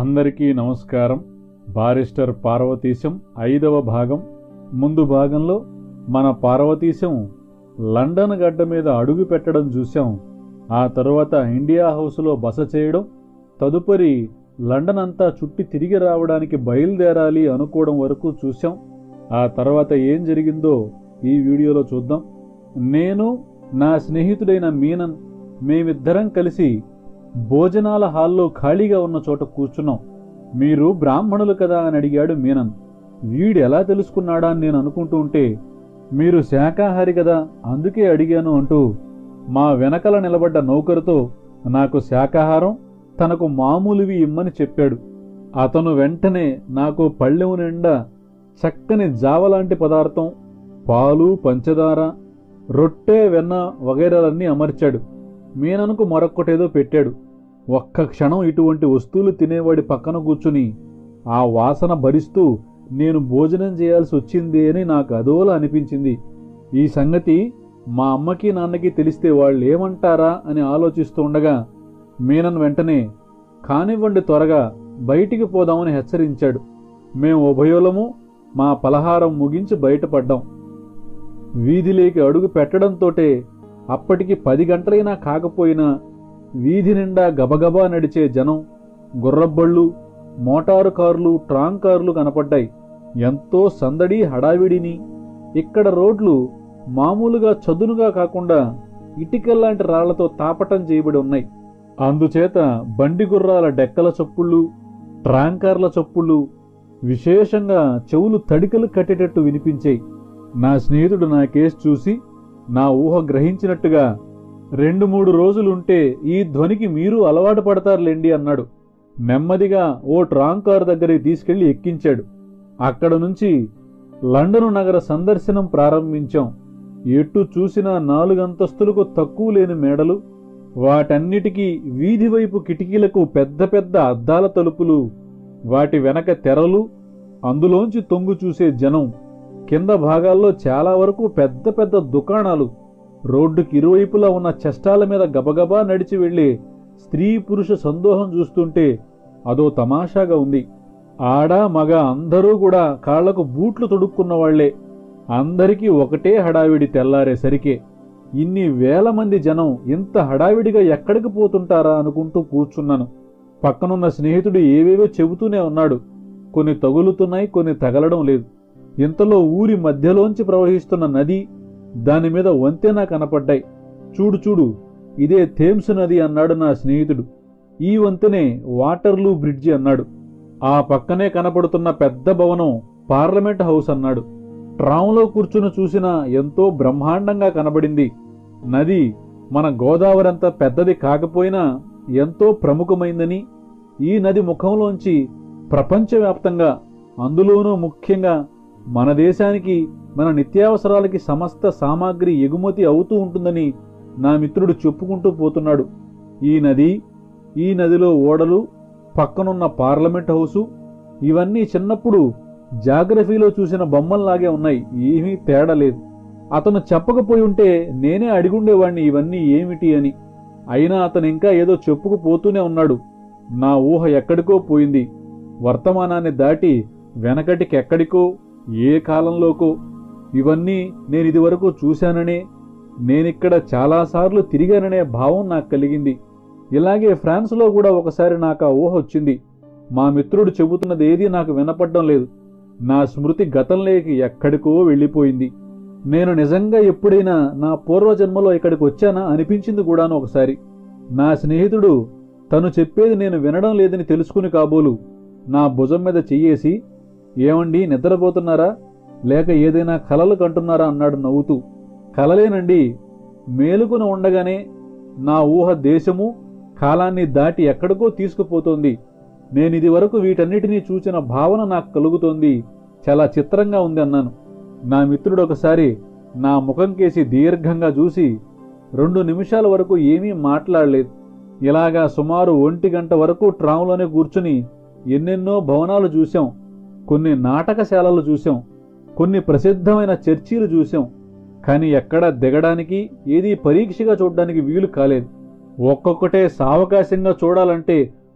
అందరికీ నమస్కారం బారిస్టర్ పార్వతీశం ఐదవ భాగం ముందు భాగంలో మన పార్వతీశం లండన్ గడ్డ మీద అడుగు పెట్టడం చూశాం ఆ తరువాత ఇండియా హౌస్లో బస చేయడం తదుపరి లండన్ అంతా చుట్టి తిరిగి రావడానికి బయలుదేరాలి అనుకోవడం వరకు చూశాం ఆ తర్వాత ఏం జరిగిందో ఈ వీడియోలో చూద్దాం నేను నా స్నేహితుడైన మీనన్ మేమిద్దరం కలిసి భోజనాల హాల్లో ఖాళీగా ఉన్న చోట కూర్చున్నాం మీరు బ్రాహ్మణులు కదా అని అడిగాడు మీనన్ వీడు ఎలా తెలుసుకున్నాడా అని నేను అనుకుంటూ ఉంటే మీరు శాకాహారి కదా అందుకే అడిగాను అంటూ మా వెనకల నిలబడ్డ నౌకరుతో నాకు శాకాహారం తనకు మామూలువి ఇమ్మని చెప్పాడు అతను వెంటనే నాకు పళ్ళెము నిండా చక్కని జావలాంటి పదార్థం పాలు పంచదార రొట్టె వెన్న వగైరాలన్నీ అమర్చాడు మీననుకు మరొక్కటేదో పెట్టాడు ఒక్క క్షణం ఇటువంటి వస్తువులు తినేవాడి పక్కన కూర్చుని ఆ వాసన భరిస్తూ నేను భోజనం చేయాల్సి వచ్చింది అని నాకు అదోలా అనిపించింది ఈ సంగతి మా అమ్మకి నాన్నకి తెలిస్తే వాళ్ళు ఏమంటారా అని ఆలోచిస్తూ ఉండగా మీనన్ వెంటనే కానివ్వండి త్వరగా బయటికి పోదామని హెచ్చరించాడు మేము ఉభయులము మా పలహారం ముగించి బయటపడ్డాం వీధిలోకి అడుగు పెట్టడంతోటే అప్పటికి పది గంటలైనా కాకపోయినా వీధి నిండా గబగబా నడిచే జనం గుర్రబళ్ళు మోటారు కార్లు ట్రాంక్ కార్లు కనపడ్డాయి ఎంతో సందడి హడావిడిని ఇక్కడ రోడ్లు మామూలుగా చదునుగా కాకుండా ఇటుకల్లాంటి రాళ్లతో తాపటం చేయబడి ఉన్నాయి అందుచేత బండి గుర్రాల డెక్కల చప్పుళ్ళు ట్రాంకర్ల చప్పుళ్ళు విశేషంగా చెవులు తడికలు కట్టేటట్టు వినిపించాయి నా స్నేహితుడు నా కేసు చూసి నా ఊహ గ్రహించినట్టుగా రెండు మూడు రోజులుంటే ఈ ధ్వనికి మీరు అలవాటు పడతారులేండి అన్నాడు నెమ్మదిగా ఓ ట్రాంక్ కారు దగ్గరికి తీసుకెళ్లి ఎక్కించాడు అక్కడ నుంచి లండను నగర సందర్శనం ప్రారంభించాం ఎటు చూసినా నాలుగంతస్తులకు తక్కువ లేని మేడలు వాటన్నిటికీ వీధి వైపు కిటికీలకు పెద్ద పెద్ద అద్దాల తలుపులు వాటి వెనక తెరలు అందులోంచి తొంగు చూసే జనం కింద భాగాల్లో చాలా వరకు పెద్ద పెద్ద దుకాణాలు రోడ్డుకి ఇరువైపులా ఉన్న చెస్టాల మీద గబగబా నడిచి వెళ్లే స్త్రీ పురుష సందోహం చూస్తుంటే అదో తమాషాగా ఉంది ఆడ మగ అందరూ కూడా కాళ్లకు బూట్లు తొడుక్కున్న వాళ్లే అందరికీ ఒకటే హడావిడి తెల్లారేసరికే ఇన్ని వేల మంది జనం ఇంత హడావిడిగా ఎక్కడికి పోతుంటారా అనుకుంటూ కూర్చున్నాను పక్కనున్న స్నేహితుడు ఏవేవో చెబుతూనే ఉన్నాడు కొన్ని తగులుతున్నాయి కొన్ని తగలడం లేదు ఇంతలో ఊరి మధ్యలోంచి ప్రవహిస్తున్న నది దాని మీద వంతెన కనపడ్డాయి చూడు చూడు ఇదే థేమ్స్ నది అన్నాడు నా స్నేహితుడు ఈ వంతెనే వాటర్లూ బ్రిడ్జి అన్నాడు ఆ పక్కనే కనపడుతున్న పెద్ద భవనం పార్లమెంట్ హౌస్ అన్నాడు ట్రామ్లో కూర్చుని చూసినా ఎంతో బ్రహ్మాండంగా కనబడింది నది మన గోదావరి అంత పెద్దది కాకపోయినా ఎంతో ప్రముఖమైందని ఈ నది ముఖంలోంచి ప్రపంచవ్యాప్తంగా అందులోనూ ముఖ్యంగా మన దేశానికి మన నిత్యావసరాలకి సమస్త సామాగ్రి ఎగుమతి అవుతూ ఉంటుందని నా మిత్రుడు చెప్పుకుంటూ పోతున్నాడు ఈ నది ఈ నదిలో ఓడలు పక్కనున్న పార్లమెంట్ హౌసు ఇవన్నీ చిన్నప్పుడు జాగ్రఫీలో చూసిన బొమ్మల్లాగే ఉన్నాయి ఏమీ తేడా లేదు అతను చెప్పకపోయి ఉంటే నేనే అడిగుండేవాణ్ణి ఇవన్నీ ఏమిటి అని అయినా అతను ఇంకా ఏదో చెప్పుకుపోతూనే ఉన్నాడు నా ఊహ ఎక్కడికో పోయింది వర్తమానాన్ని దాటి వెనకటికెక్కడికో ఏ కాలంలోకో ఇవన్నీ నేను ఇదివరకు చూశాననే నేనిక్కడ చాలాసార్లు తిరిగాననే భావం నాకు కలిగింది ఇలాగే ఫ్రాన్స్లో కూడా ఒకసారి నాకు ఆ ఊహ వచ్చింది మా మిత్రుడు చెబుతున్నది ఏదీ నాకు వినపడడం లేదు నా స్మృతి గతంలోకి ఎక్కడికో వెళ్ళిపోయింది నేను నిజంగా ఎప్పుడైనా నా పూర్వజన్మలో ఇక్కడికి వచ్చానా అనిపించింది కూడాను ఒకసారి నా స్నేహితుడు తను చెప్పేది నేను వినడం లేదని తెలుసుకుని కాబోలు నా భుజం మీద చెయ్యేసి ఏమండి నిద్రపోతున్నారా లేక ఏదైనా కలలు కంటున్నారా అన్నాడు నవ్వుతూ కలలేనండి మేలుకుని ఉండగానే నా ఊహ దేశము కాలాన్ని దాటి ఎక్కడికో తీసుకుపోతోంది నేనిది వరకు వీటన్నిటినీ చూసిన భావన నాకు కలుగుతోంది చాలా చిత్రంగా ఉంది అన్నాను నా మిత్రుడు ఒకసారి నా ముఖం కేసి దీర్ఘంగా చూసి రెండు నిమిషాల వరకు ఏమీ మాట్లాడలేదు ఇలాగా సుమారు ఒంటి గంట వరకు ట్రామ్లోనే కూర్చుని ఎన్నెన్నో భవనాలు చూశాం కొన్ని నాటకశాలలు చూశాం కొన్ని ప్రసిద్ధమైన చర్చీలు చూశాం కానీ ఎక్కడ దిగడానికి ఏదీ పరీక్షగా చూడడానికి వీలు కాలేదు ఒక్కొక్కటే సావకాశంగా చూడాలంటే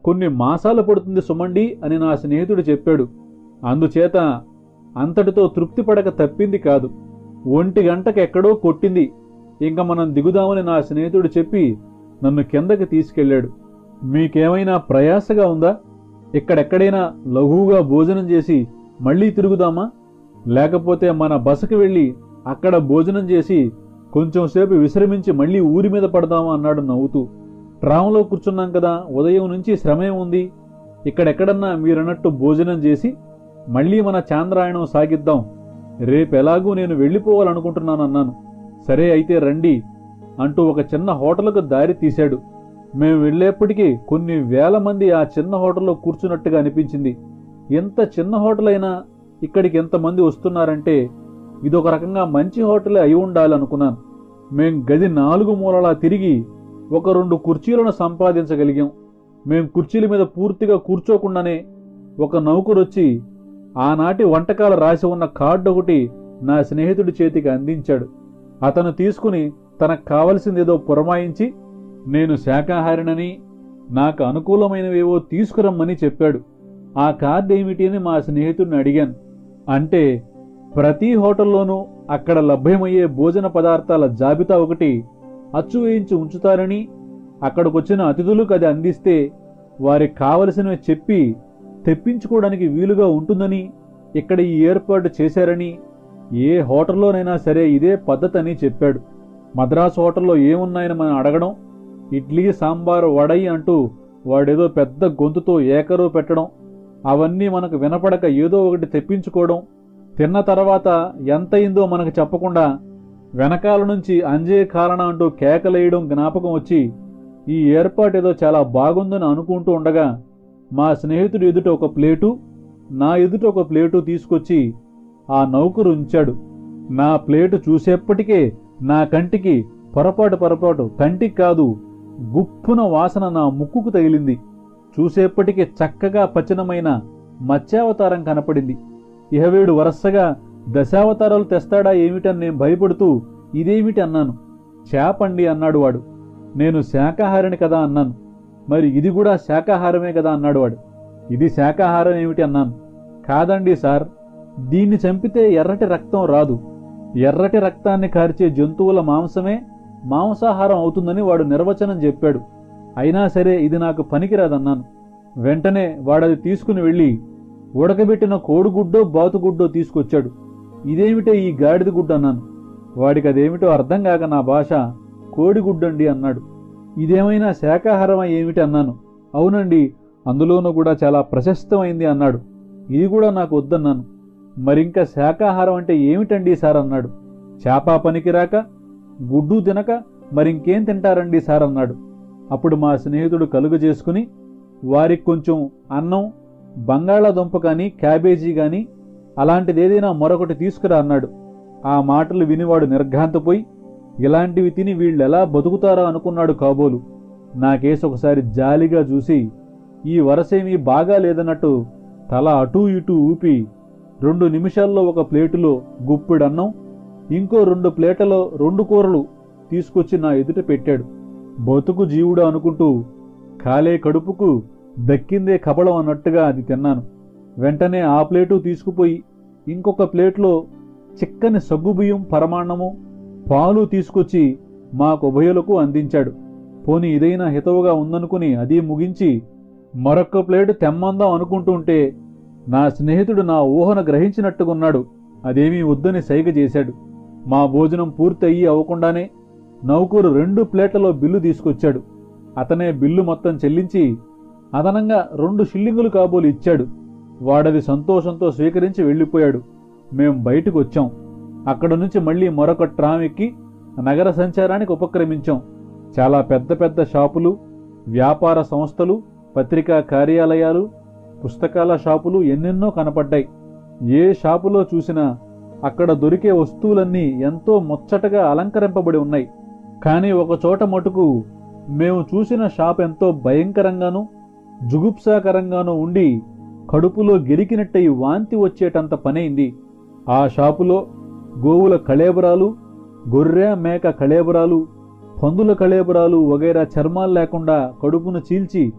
కొన్ని మాసాలు పడుతుంది సుమండి అని నా స్నేహితుడు చెప్పాడు అందుచేత అంతటితో తృప్తి పడక తప్పింది కాదు ఒంటి గంటకు ఎక్కడో కొట్టింది ఇంక మనం దిగుదామని నా స్నేహితుడు చెప్పి నన్ను కిందకి తీసుకెళ్ళాడు మీకేమైనా ప్రయాసగా ఉందా ఇక్కడెక్కడైనా లఘువుగా భోజనం చేసి మళ్ళీ తిరుగుదామా లేకపోతే మన బసకి వెళ్ళి అక్కడ భోజనం చేసి కొంచెం సేపు విశ్రమించి మళ్ళీ ఊరి మీద పడదామా అన్నాడు నవ్వుతూ ట్రామ్లో కూర్చున్నాం కదా ఉదయం నుంచి శ్రమే ఉంది ఇక్కడెక్కడన్నా మీరన్నట్టు భోజనం చేసి మళ్ళీ మన చాంద్రాయణం సాగిద్దాం రేపెలాగూ నేను వెళ్ళిపోవాలనుకుంటున్నాను అన్నాను సరే అయితే రండి అంటూ ఒక చిన్న హోటల్కు దారి తీశాడు మేము వెళ్ళేప్పటికీ కొన్ని వేల మంది ఆ చిన్న హోటల్లో కూర్చున్నట్టుగా అనిపించింది ఎంత చిన్న హోటల్ అయినా ఇక్కడికి ఎంతమంది వస్తున్నారంటే ఇదొక రకంగా మంచి హోటలే అయి ఉండాలనుకున్నాను మేం గది నాలుగు మూలలా తిరిగి ఒక రెండు కుర్చీలను సంపాదించగలిగాం మేం కుర్చీల మీద పూర్తిగా కూర్చోకుండానే ఒక నౌకరొచ్చి ఆనాటి వంటకాలు రాసి ఉన్న కార్డు ఒకటి నా స్నేహితుడి చేతికి అందించాడు అతను తీసుకుని తనకు కావలసిందేదో పురమాయించి నేను శాకాహారినని నాకు అనుకూలమైనవేవో తీసుకురమ్మని చెప్పాడు ఆ కార్డు ఏమిటి అని మా స్నేహితుడిని అడిగాను అంటే ప్రతి హోటల్లోనూ అక్కడ లభ్యమయ్యే భోజన పదార్థాల జాబితా ఒకటి అచ్చు వేయించి ఉంచుతారని అక్కడికొచ్చిన అతిథులకు అది అందిస్తే వారికి కావలసినవి చెప్పి తెప్పించుకోవడానికి వీలుగా ఉంటుందని ఇక్కడ ఈ ఏర్పాటు చేశారని ఏ హోటల్లోనైనా సరే ఇదే పద్ధతి అని చెప్పాడు మద్రాసు హోటల్లో ఏమున్నాయని మనం అడగడం ఇడ్లీ సాంబారు వడై అంటూ వాడేదో పెద్ద గొంతుతో ఏకరో పెట్టడం అవన్నీ మనకు వినపడక ఏదో ఒకటి తెప్పించుకోవడం తిన్న తర్వాత ఎంతయిందో మనకు చెప్పకుండా వెనకాల నుంచి అంజే కారణ అంటూ కేకలేయడం జ్ఞాపకం వచ్చి ఈ ఏర్పాటు ఏదో చాలా బాగుందని అనుకుంటూ ఉండగా మా స్నేహితుడు ఎదుట ఒక ప్లేటు నా ఎదుట ఒక ప్లేటు తీసుకొచ్చి ఆ నౌకరు ఉంచాడు నా ప్లేటు చూసేప్పటికే నా కంటికి పొరపాటు పొరపాటు కంటికి కాదు గుప్పున వాసన నా ముక్కుకు తగిలింది చూసేప్పటికి చక్కగా పచనమైన మత్స్యావతారం కనపడింది ఇహవేడు వరసగా దశావతారాలు తెస్తాడా ఏమిటని నేను భయపడుతూ ఇదేమిటి అన్నాను చేపండి అన్నాడు వాడు నేను శాకాహారిని కదా అన్నాను మరి ఇది కూడా శాకాహారమే కదా అన్నాడు వాడు ఇది శాకాహారం ఏమిటి అన్నాను కాదండి సార్ దీన్ని చంపితే ఎర్రటి రక్తం రాదు ఎర్రటి రక్తాన్ని కార్చే జంతువుల మాంసమే మాంసాహారం అవుతుందని వాడు నిర్వచనం చెప్పాడు అయినా సరే ఇది నాకు పనికిరాదన్నాను వెంటనే వాడది తీసుకుని వెళ్ళి ఉడకబెట్టిన కోడిగుడ్డో బాతుగుడ్డో తీసుకొచ్చాడు ఇదేమిటే ఈ గాడిద గుడ్డు అన్నాను వాడికి అదేమిటో అర్థం కాక నా భాష కోడిగుడ్డండి అన్నాడు ఇదేమైనా శాకాహారమా ఏమిటి అన్నాను అవునండి అందులోనూ కూడా చాలా ప్రశస్తమైంది అన్నాడు ఇది కూడా నాకు వద్దన్నాను మరింక శాకాహారం అంటే ఏమిటండి సార్ అన్నాడు చేప పనికిరాక గుడ్డు తినక మరింకేం తింటారండి సార్ అన్నాడు అప్పుడు మా స్నేహితుడు కలుగు చేసుకుని వారికి కొంచెం అన్నం బంగాళాదుంప కానీ క్యాబేజీ కానీ అలాంటిదేదైనా మరొకటి తీసుకురా అన్నాడు ఆ మాటలు వినివాడు నిర్ఘాంతపోయి ఇలాంటివి తిని వీళ్ళెలా బతుకుతారా అనుకున్నాడు కాబోలు నాకేసి ఒకసారి జాలిగా చూసి ఈ వరసేమీ బాగా లేదన్నట్టు తల అటూ ఇటూ ఊపి రెండు నిమిషాల్లో ఒక ప్లేటులో గుప్పిడన్నం ఇంకో రెండు ప్లేటలో రెండు కూరలు తీసుకొచ్చి నా ఎదుట పెట్టాడు బతుకు జీవుడు అనుకుంటూ కాలే కడుపుకు దక్కిందే కబళం అన్నట్టుగా అది తిన్నాను వెంటనే ఆ ప్లేటు తీసుకుపోయి ఇంకొక ప్లేట్లో చిక్కని సగ్గుబియ్యం పరమాన్నము పాలు తీసుకొచ్చి మాకు ఉభయులకు అందించాడు పోని ఇదైనా హితవుగా ఉందనుకుని అది ముగించి మరొక్క ప్లేటు తెమ్మందాం అనుకుంటుంటే నా స్నేహితుడు నా ఊహను గ్రహించినట్టుగున్నాడు అదేమీ వద్దని సైగ చేశాడు మా భోజనం పూర్తి అయ్యి అవ్వకుండానే నౌకరు రెండు ప్లేట్లలో బిల్లు తీసుకొచ్చాడు అతనే బిల్లు మొత్తం చెల్లించి అదనంగా రెండు షిల్లింగులు కాబోలు ఇచ్చాడు వాడది సంతోషంతో స్వీకరించి వెళ్ళిపోయాడు మేం బయటకు వచ్చాం అక్కడ నుంచి మళ్ళీ మరొక ట్రామ్ ఎక్కి నగర సంచారానికి ఉపక్రమించాం చాలా పెద్ద పెద్ద షాపులు వ్యాపార సంస్థలు పత్రికా కార్యాలయాలు పుస్తకాల షాపులు ఎన్నెన్నో కనపడ్డాయి ఏ షాపులో చూసినా అక్కడ దొరికే వస్తువులన్నీ ఎంతో ముచ్చటగా అలంకరింపబడి ఉన్నాయి కానీ ఒక చోట మటుకు మేము చూసిన షాప్ ఎంతో భయంకరంగానూ జుగుప్సాకరంగానూ ఉండి కడుపులో గెలికినట్టయి వాంతి వచ్చేటంత పనైంది ఆ షాపులో గోవుల కళేబరాలు గొర్రె మేక కళేబరాలు పందుల కళేబరాలు వగైరా చర్మాలు లేకుండా కడుపును చీల్చి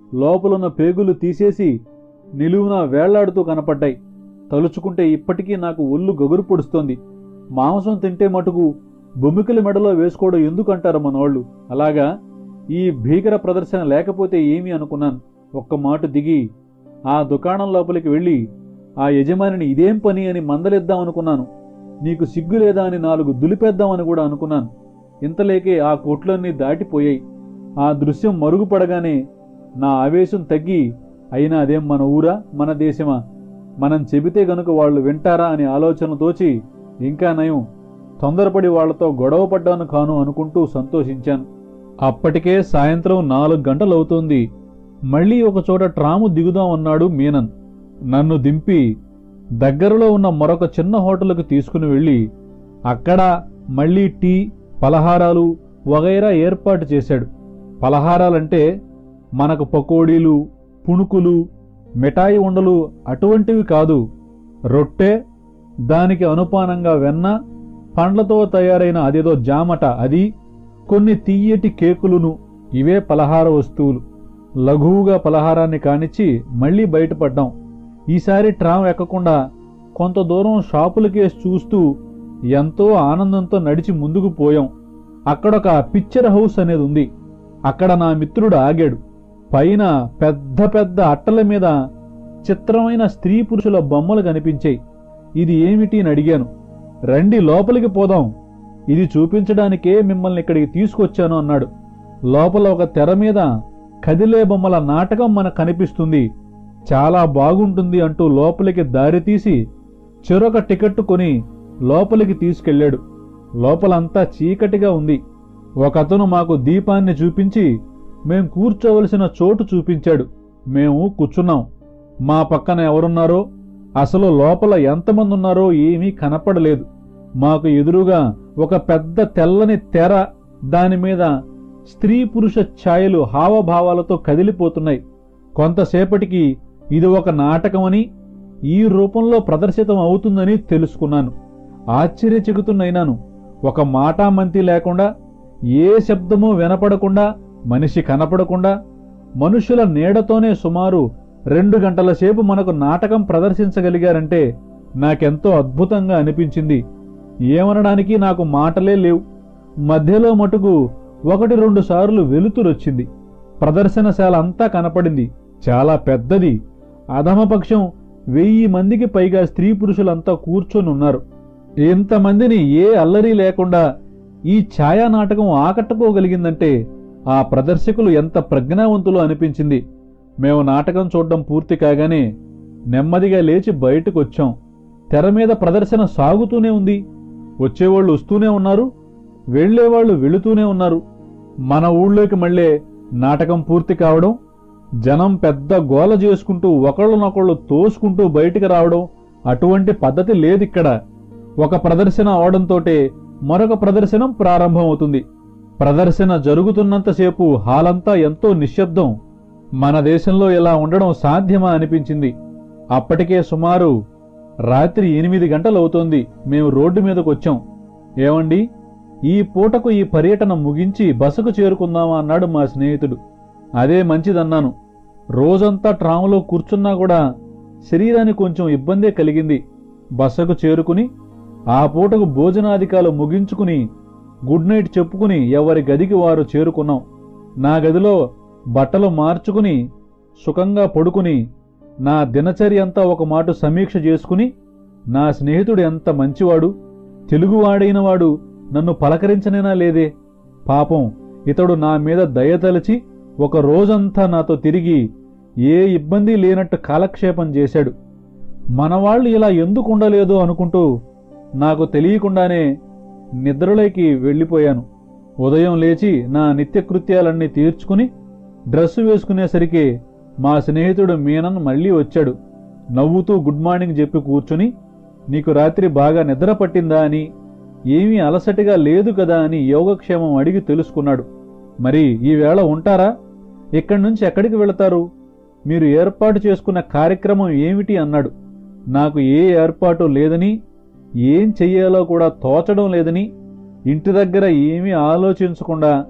లోపలున్న పేగులు తీసేసి నిలువున వేళ్లాడుతూ కనపడ్డాయి తలుచుకుంటే ఇప్పటికీ నాకు ఒళ్ళు గగురు పొడుస్తోంది మాంసం తింటే మటుకు బొమ్మికల మెడలో వేసుకోవడం ఎందుకంటారు మనోళ్ళు అలాగా ఈ భీకర ప్రదర్శన లేకపోతే ఏమి అనుకున్నాను ఒక్క మాట దిగి ఆ దుకాణం లోపలికి వెళ్ళి ఆ యజమానిని ఇదేం పని అని మందలిద్దాం అనుకున్నాను నీకు సిగ్గు లేదా అని నాలుగు దులిపేద్దామని కూడా అనుకున్నాను ఇంతలేకే ఆ కోట్లన్నీ దాటిపోయాయి ఆ దృశ్యం మరుగుపడగానే నా ఆవేశం తగ్గి అయినా అదేం మన ఊరా మన దేశమా మనం చెబితే గనుక వాళ్ళు వింటారా అని ఆలోచన తోచి ఇంకా నయం తొందరపడి వాళ్లతో గొడవ పడ్డాను కాను అనుకుంటూ సంతోషించాను అప్పటికే సాయంత్రం నాలుగు గంటలవుతోంది మళ్ళీ ఒకచోట ట్రాము దిగుదామన్నాడు మీనన్ నన్ను దింపి దగ్గరలో ఉన్న మరొక చిన్న హోటల్కు తీసుకుని వెళ్ళి అక్కడ మళ్ళీ టీ పలహారాలు వగైరా ఏర్పాటు చేశాడు పలహారాలంటే మనకు పకోడీలు పుణుకులు మిఠాయి ఉండలు అటువంటివి కాదు రొట్టె దానికి అనుపానంగా వెన్న పండ్లతో తయారైన అదేదో జామట అది కొన్ని తీయటి కేకులును ఇవే పలహార వస్తువులు లఘువుగా పలహారాన్ని కానిచ్చి మళ్ళీ బయటపడ్డాం ఈసారి ట్రామ్ ఎక్కకుండా కొంత దూరం షాపులకేసి చూస్తూ ఎంతో ఆనందంతో నడిచి ముందుకు పోయాం అక్కడొక పిక్చర్ హౌస్ అనేది ఉంది అక్కడ నా మిత్రుడు ఆగాడు పైన పెద్ద పెద్ద అట్టల మీద చిత్రమైన స్త్రీ పురుషుల బొమ్మలు కనిపించాయి ఇది ఏమిటి అని అడిగాను రండి లోపలికి పోదాం ఇది చూపించడానికే మిమ్మల్ని ఇక్కడికి తీసుకొచ్చాను అన్నాడు లోపల ఒక తెర మీద కదిలే బొమ్మల నాటకం మనకు కనిపిస్తుంది చాలా బాగుంటుంది అంటూ లోపలికి దారి తీసి చెరొక టికెట్టు కొని లోపలికి తీసుకెళ్ళాడు లోపలంతా చీకటిగా ఉంది ఒకతను మాకు దీపాన్ని చూపించి మేం కూర్చోవలసిన చోటు చూపించాడు మేము కూర్చున్నాం మా పక్కన ఎవరున్నారో అసలు లోపల ఎంతమంది ఉన్నారో ఏమీ కనపడలేదు మాకు ఎదురుగా ఒక పెద్ద తెల్లని తెర దాని మీద స్త్రీ పురుష ఛాయలు హావభావాలతో కదిలిపోతున్నాయి కొంతసేపటికి ఇది ఒక నాటకమని ఈ రూపంలో ప్రదర్శితం అవుతుందని తెలుసుకున్నాను ఆశ్చర్యచకితున్నైనాను ఒక మాటామంతి లేకుండా ఏ శబ్దమూ వినపడకుండా మనిషి కనపడకుండా మనుషుల నీడతోనే సుమారు రెండు గంటల సేపు మనకు నాటకం ప్రదర్శించగలిగారంటే నాకెంతో అద్భుతంగా అనిపించింది ఏమనడానికి నాకు మాటలే లేవు మధ్యలో మటుకు ఒకటి రెండు సార్లు వెలుతురొచ్చింది ప్రదర్శనశాల అంతా కనపడింది చాలా పెద్దది అధమపక్షం వెయ్యి మందికి పైగా స్త్రీ పురుషులంతా కూర్చొని ఉన్నారు ఇంతమందిని ఏ అల్లరి లేకుండా ఈ ఛాయా నాటకం ఆకట్టుకోగలిగిందంటే ఆ ప్రదర్శకులు ఎంత ప్రజ్ఞావంతులో అనిపించింది మేము నాటకం చూడడం పూర్తి కాగానే నెమ్మదిగా లేచి బయటకు వచ్చాం తెర మీద ప్రదర్శన సాగుతూనే ఉంది వచ్చేవాళ్ళు వస్తూనే ఉన్నారు వెళ్లేవాళ్లు వెళుతూనే ఉన్నారు మన ఊళ్ళోకి మళ్ళీ నాటకం పూర్తి కావడం జనం పెద్ద గోల చేసుకుంటూ ఒకళ్ళనొకళ్ళు తోసుకుంటూ బయటికి రావడం అటువంటి పద్ధతి లేదిక్కడ ఒక ప్రదర్శన అవడంతోటే మరొక ప్రదర్శనం ప్రారంభమవుతుంది ప్రదర్శన జరుగుతున్నంతసేపు హాలంతా ఎంతో నిశ్శబ్దం మన దేశంలో ఇలా ఉండడం సాధ్యమా అనిపించింది అప్పటికే సుమారు రాత్రి ఎనిమిది గంటలవుతోంది మేము రోడ్డు మీదకు వచ్చాం ఏమండి ఈ పూటకు ఈ పర్యటన ముగించి బసకు చేరుకుందామా అన్నాడు మా స్నేహితుడు అదే మంచిదన్నాను రోజంతా ట్రాములో కూర్చున్నా కూడా శరీరానికి కొంచెం ఇబ్బందే కలిగింది బసకు చేరుకుని ఆ పూటకు భోజనాధికాలు ముగించుకుని గుడ్ నైట్ చెప్పుకుని ఎవరి గదికి వారు చేరుకున్నాం నా గదిలో బట్టలు మార్చుకుని సుఖంగా పడుకుని నా దినచర్య అంతా ఒక మాట సమీక్ష చేసుకుని నా స్నేహితుడు ఎంత మంచివాడు తెలుగువాడైన వాడు నన్ను పలకరించనేనా లేదే పాపం ఇతడు నా మీద దయతలచి ఒక రోజంతా నాతో తిరిగి ఏ ఇబ్బంది లేనట్టు కాలక్షేపం చేశాడు మనవాళ్ళు ఇలా ఎందుకు ఉండలేదు అనుకుంటూ నాకు తెలియకుండానే నిద్రలోకి వెళ్ళిపోయాను ఉదయం లేచి నా నిత్యకృత్యాలన్నీ తీర్చుకుని డ్రెస్సు వేసుకునేసరికి మా స్నేహితుడు మీనన్ మళ్ళీ వచ్చాడు నవ్వుతూ గుడ్ మార్నింగ్ చెప్పి కూర్చుని నీకు రాత్రి బాగా నిద్ర పట్టిందా అని ఏమీ అలసటిగా లేదు కదా అని యోగక్షేమం అడిగి తెలుసుకున్నాడు మరి ఈవేళ ఉంటారా ఇక్కడి నుంచి ఎక్కడికి వెళతారు మీరు ఏర్పాటు చేసుకున్న కార్యక్రమం ఏమిటి అన్నాడు నాకు ఏ ఏర్పాటు లేదని ఏం చెయ్యాలో కూడా తోచడం లేదని ఇంటి దగ్గర ఏమీ ఆలోచించకుండా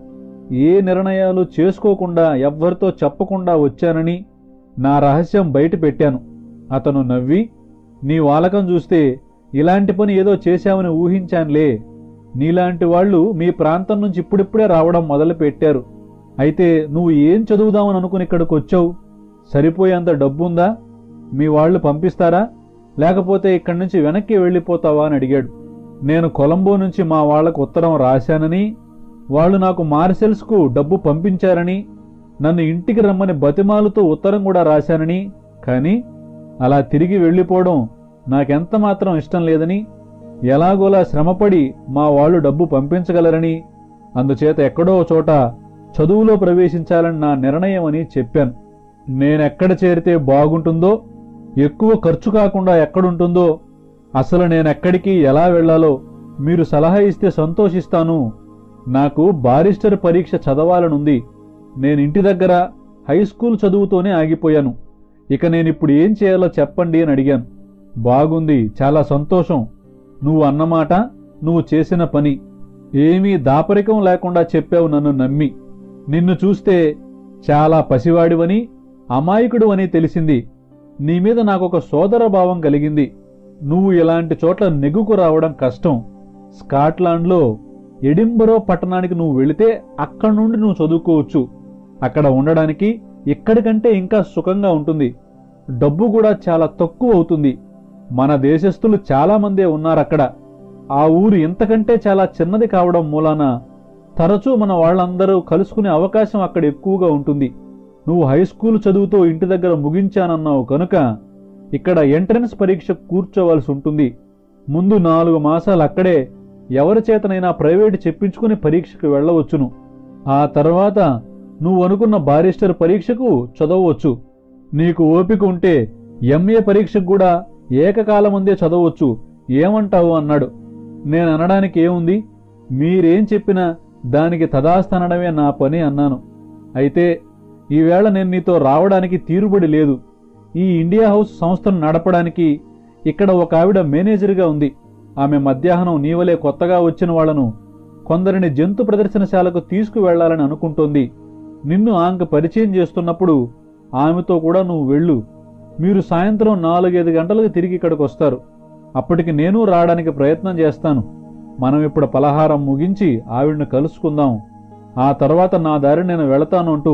ఏ నిర్ణయాలు చేసుకోకుండా ఎవ్వరితో చెప్పకుండా వచ్చానని నా రహస్యం బయట పెట్టాను అతను నవ్వి నీ వాలకం చూస్తే ఇలాంటి పని ఏదో చేశామని ఊహించానులే నీలాంటి వాళ్ళు మీ ప్రాంతం నుంచి ఇప్పుడిప్పుడే రావడం మొదలు పెట్టారు అయితే నువ్వు ఏం చదువుదామని అనుకుని ఇక్కడికి వచ్చావు సరిపోయేంత డబ్బుందా మీ వాళ్ళు పంపిస్తారా లేకపోతే ఇక్కడి నుంచి వెనక్కి వెళ్ళిపోతావా అని అడిగాడు నేను కొలంబో నుంచి మా వాళ్లకు ఉత్తరం రాశానని వాళ్ళు నాకు మార్సెల్స్కు డబ్బు పంపించారని నన్ను ఇంటికి రమ్మని బతిమాలుతూ ఉత్తరం కూడా రాశానని కానీ అలా తిరిగి వెళ్ళిపోవడం నాకెంత మాత్రం ఇష్టం లేదని ఎలాగోలా శ్రమపడి మా వాళ్ళు డబ్బు పంపించగలరని అందుచేత ఎక్కడో చోట చదువులో ప్రవేశించాలని నా నిర్ణయం అని చెప్పాను నేనెక్కడ చేరితే బాగుంటుందో ఎక్కువ ఖర్చు కాకుండా ఎక్కడుంటుందో అసలు నేనెక్కడికి ఎలా వెళ్లాలో మీరు సలహా ఇస్తే సంతోషిస్తాను నాకు బారిస్టర్ పరీక్ష చదవాలనుంది నేను ఇంటి దగ్గర హై స్కూల్ చదువుతోనే ఆగిపోయాను ఇక నేనిప్పుడు ఏం చేయాలో చెప్పండి అని అడిగాను బాగుంది చాలా సంతోషం నువ్వు అన్నమాట నువ్వు చేసిన పని ఏమీ దాపరికం లేకుండా చెప్పావు నన్ను నమ్మి నిన్ను చూస్తే చాలా పసివాడివని అమాయకుడు అని తెలిసింది నీ మీద నాకొక సోదర భావం కలిగింది నువ్వు ఇలాంటి చోట్ల నెగ్గుకు రావడం కష్టం స్కాట్లాండ్లో ఎడింబరో పట్టణానికి నువ్వు వెళితే అక్కడి నుండి నువ్వు చదువుకోవచ్చు అక్కడ ఉండడానికి ఇక్కడికంటే ఇంకా సుఖంగా ఉంటుంది డబ్బు కూడా చాలా తక్కువ అవుతుంది మన దేశస్థులు చాలా మందే ఉన్నారక్కడ ఆ ఊరు ఇంతకంటే చాలా చిన్నది కావడం మూలాన తరచూ మన వాళ్ళందరూ కలుసుకునే అవకాశం అక్కడ ఎక్కువగా ఉంటుంది నువ్వు హై స్కూల్ చదువుతో ఇంటి దగ్గర ముగించానన్నావు కనుక ఇక్కడ ఎంట్రన్స్ పరీక్ష కూర్చోవలసి ఉంటుంది ముందు నాలుగు మాసాలు అక్కడే ఎవరి చేతనైనా ప్రైవేటు చెప్పించుకుని పరీక్షకు వెళ్ళవచ్చును ఆ తర్వాత నువ్వు అనుకున్న బారిస్టర్ పరీక్షకు చదవవచ్చు నీకు ఓపిక ఉంటే ఎంఏ పరీక్షకు కూడా ఏకకాలముందే చదవచ్చు ఏమంటావు అన్నాడు నేను అనడానికి ఏముంది మీరేం చెప్పినా దానికి తదాస్తనడమే నా పని అన్నాను అయితే ఈవేళ నేను నీతో రావడానికి తీరుబడి లేదు ఈ ఇండియా హౌస్ సంస్థను నడపడానికి ఇక్కడ ఒక ఆవిడ మేనేజర్గా ఉంది ఆమె మధ్యాహ్నం నీవలే కొత్తగా వచ్చిన వాళ్లను కొందరిని జంతు ప్రదర్శనశాలకు తీసుకువెళ్లాలని అనుకుంటోంది నిన్ను ఆంక పరిచయం చేస్తున్నప్పుడు ఆమెతో కూడా నువ్వు వెళ్ళు మీరు సాయంత్రం నాలుగైదు గంటలకు తిరిగి ఇక్కడికి వస్తారు అప్పటికి నేను రావడానికి ప్రయత్నం చేస్తాను మనం ఇప్పుడు పలహారం ముగించి ఆవిడ్ని కలుసుకుందాం ఆ తర్వాత నా దారి నేను వెళతాను అంటూ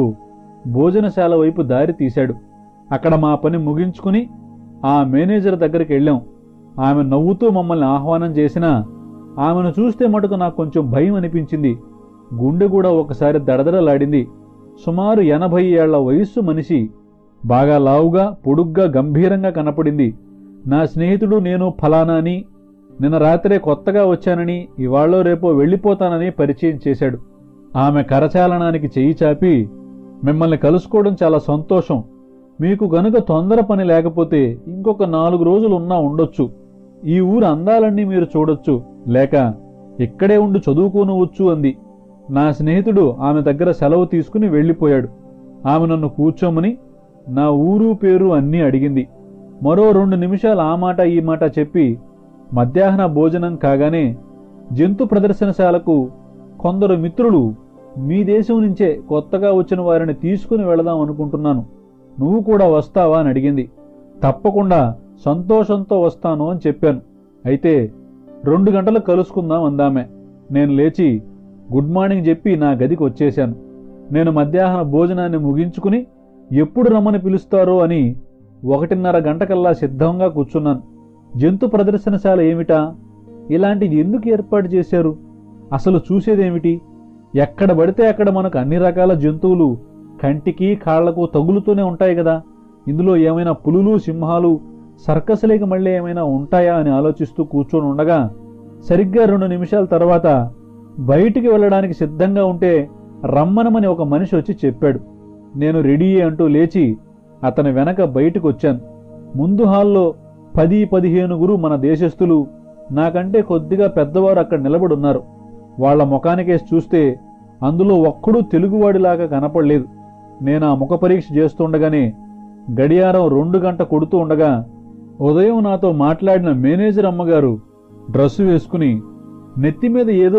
భోజనశాల వైపు దారి తీశాడు అక్కడ మా పని ముగించుకుని ఆ మేనేజర్ దగ్గరికి వెళ్ళాం ఆమె నవ్వుతూ మమ్మల్ని ఆహ్వానం చేసినా ఆమెను చూస్తే మటుకు నాకు కొంచెం భయం అనిపించింది గుండె కూడా ఒకసారి దడదడలాడింది సుమారు ఎనభై ఏళ్ల వయస్సు మనిషి బాగా లావుగా పొడుగ్గా గంభీరంగా కనపడింది నా స్నేహితుడు నేను ఫలానా అని నిన్న రాత్రే కొత్తగా వచ్చానని ఇవాళ్ళో రేపో వెళ్ళిపోతానని పరిచయం చేశాడు ఆమె కరచాలనానికి చెయ్యి చాపి మిమ్మల్ని కలుసుకోవడం చాలా సంతోషం మీకు గనుక తొందర పని లేకపోతే ఇంకొక నాలుగు రోజులు ఉన్నా ఉండొచ్చు ఈ ఊరు అందాలన్నీ మీరు చూడొచ్చు లేక ఇక్కడే ఉండి చదువుకోనవచ్చు అంది నా స్నేహితుడు ఆమె దగ్గర సెలవు తీసుకుని వెళ్ళిపోయాడు ఆమె నన్ను కూర్చోమని నా ఊరు పేరు అన్నీ అడిగింది మరో రెండు నిమిషాలు ఆ మాట ఈ మాట చెప్పి మధ్యాహ్న భోజనం కాగానే జంతు ప్రదర్శనశాలకు కొందరు మిత్రులు మీ దేశం నుంచే కొత్తగా వచ్చిన వారిని తీసుకుని వెళదాం అనుకుంటున్నాను నువ్వు కూడా వస్తావా అని అడిగింది తప్పకుండా సంతోషంతో వస్తాను అని చెప్పాను అయితే రెండు గంటలకు కలుసుకుందాం అందామె నేను లేచి గుడ్ మార్నింగ్ చెప్పి నా గదికి వచ్చేశాను నేను మధ్యాహ్న భోజనాన్ని ముగించుకుని ఎప్పుడు రమ్మని పిలుస్తారో అని ఒకటిన్నర గంటకల్లా సిద్ధంగా కూర్చున్నాను జంతు ప్రదర్శనశాల ఏమిటా ఇలాంటిది ఎందుకు ఏర్పాటు చేశారు అసలు చూసేదేమిటి ఎక్కడ పడితే అక్కడ మనకు అన్ని రకాల జంతువులు కంటికి కాళ్లకు తగులుతూనే ఉంటాయి కదా ఇందులో ఏమైనా పులులు సింహాలు సర్కస్లేకి మళ్ళీ ఏమైనా ఉంటాయా అని ఆలోచిస్తూ కూర్చొని ఉండగా సరిగ్గా రెండు నిమిషాల తర్వాత బయటికి వెళ్ళడానికి సిద్ధంగా ఉంటే రమ్మనమని ఒక మనిషి వచ్చి చెప్పాడు నేను రెడీ అంటూ లేచి అతని వెనక బయటకు వచ్చాను ముందు హాల్లో పది పదిహేనుగురు మన దేశస్థులు నాకంటే కొద్దిగా పెద్దవారు అక్కడ నిలబడున్నారు వాళ్ల ముఖానికేసి చూస్తే అందులో ఒక్కడూ తెలుగువాడిలాగా కనపడలేదు నేను ఆ ముఖ పరీక్ష చేస్తుండగానే గడియారం రెండు గంట కొడుతూ ఉండగా ఉదయం నాతో మాట్లాడిన మేనేజర్ అమ్మగారు డ్రెస్సు వేసుకుని నెత్తి మీద ఏదో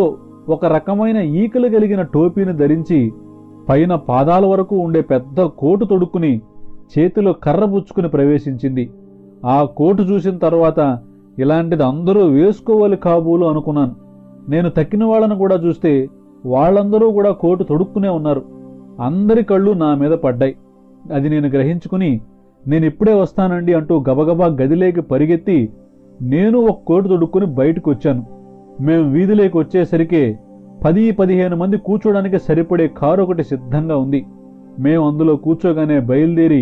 ఒక రకమైన ఈకలు కలిగిన టోపీని ధరించి పైన పాదాల వరకు ఉండే పెద్ద కోటు తొడుక్కుని చేతిలో కర్ర పుచ్చుకుని ప్రవేశించింది ఆ కోటు చూసిన తర్వాత ఇలాంటిది అందరూ వేసుకోవాలి కాబోలు అనుకున్నాను నేను తక్కిన వాళ్ళను కూడా చూస్తే వాళ్ళందరూ కూడా కోటు తొడుక్కునే ఉన్నారు అందరి కళ్ళు నా మీద పడ్డాయి అది నేను గ్రహించుకుని నేను ఇప్పుడే వస్తానండి అంటూ గబగబా గదిలేకి పరిగెత్తి నేను ఒక కోటు తొడుక్కుని బయటకు వచ్చాను మేం వీధిలోకి వచ్చేసరికి పది పదిహేను మంది కూర్చోడానికి సరిపడే కారు ఒకటి సిద్ధంగా ఉంది మేం అందులో కూర్చోగానే బయలుదేరి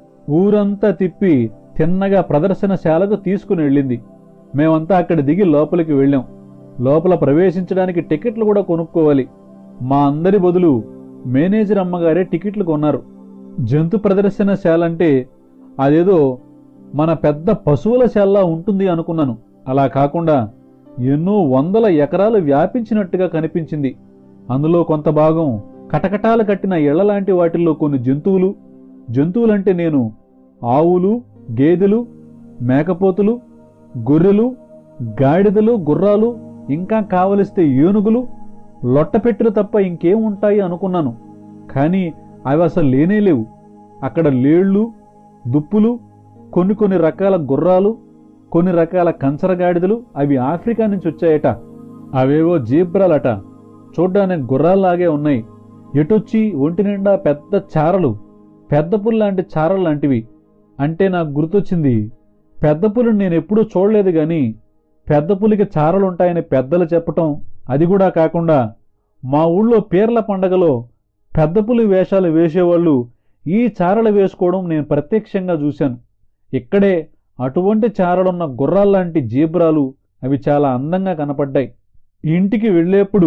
ఊరంతా తిప్పి తిన్నగా ప్రదర్శనశాలకు తీసుకుని వెళ్ళింది మేమంతా అక్కడ దిగి లోపలికి వెళ్ళాం లోపల ప్రవేశించడానికి టికెట్లు కూడా కొనుక్కోవాలి మా అందరి బదులు మేనేజర్ అమ్మగారే టికెట్లు కొన్నారు జంతు ప్రదర్శనశాల అంటే అదేదో మన పెద్ద పశువుల శాలలా ఉంటుంది అనుకున్నాను అలా కాకుండా ఎన్నో వందల ఎకరాలు వ్యాపించినట్టుగా కనిపించింది అందులో కొంత భాగం కటకటాలు కట్టిన ఇళ్లలాంటి వాటిల్లో కొన్ని జంతువులు జంతువులంటే నేను ఆవులు గేదెలు మేకపోతులు గొర్రెలు గాడిదలు గుర్రాలు ఇంకా కావలిస్తే ఏనుగులు లొట్టపెట్టెలు తప్ప ఇంకేం ఉంటాయి అనుకున్నాను కానీ అవి అసలు లేనే లేవు అక్కడ లేళ్ళు దుప్పులు కొన్ని కొన్ని రకాల గుర్రాలు కొన్ని రకాల కంచరగాడిదలు అవి ఆఫ్రికా నుంచి వచ్చాయట అవేవో జీబ్రాలట చూడ్డానికి గుర్రాల్లాగే ఉన్నాయి ఎటొచ్చి ఒంటి నిండా పెద్ద చారలు పెద్ద పులి లాంటి చారలు లాంటివి అంటే నాకు గుర్తొచ్చింది పెద్ద పులిని నేను ఎప్పుడూ చూడలేదు గాని పెద్ద పులికి చారలుంటాయని పెద్దలు చెప్పటం అది కూడా కాకుండా మా ఊళ్ళో పీర్ల పండగలో పెద్ద పులి వేషాలు వేసేవాళ్ళు ఈ చారలు వేసుకోవడం నేను ప్రత్యక్షంగా చూశాను ఇక్కడే అటువంటి చారలున్న గుర్రాల్లాంటి జీబ్రాలు అవి చాలా అందంగా కనపడ్డాయి ఇంటికి వెళ్ళేప్పుడు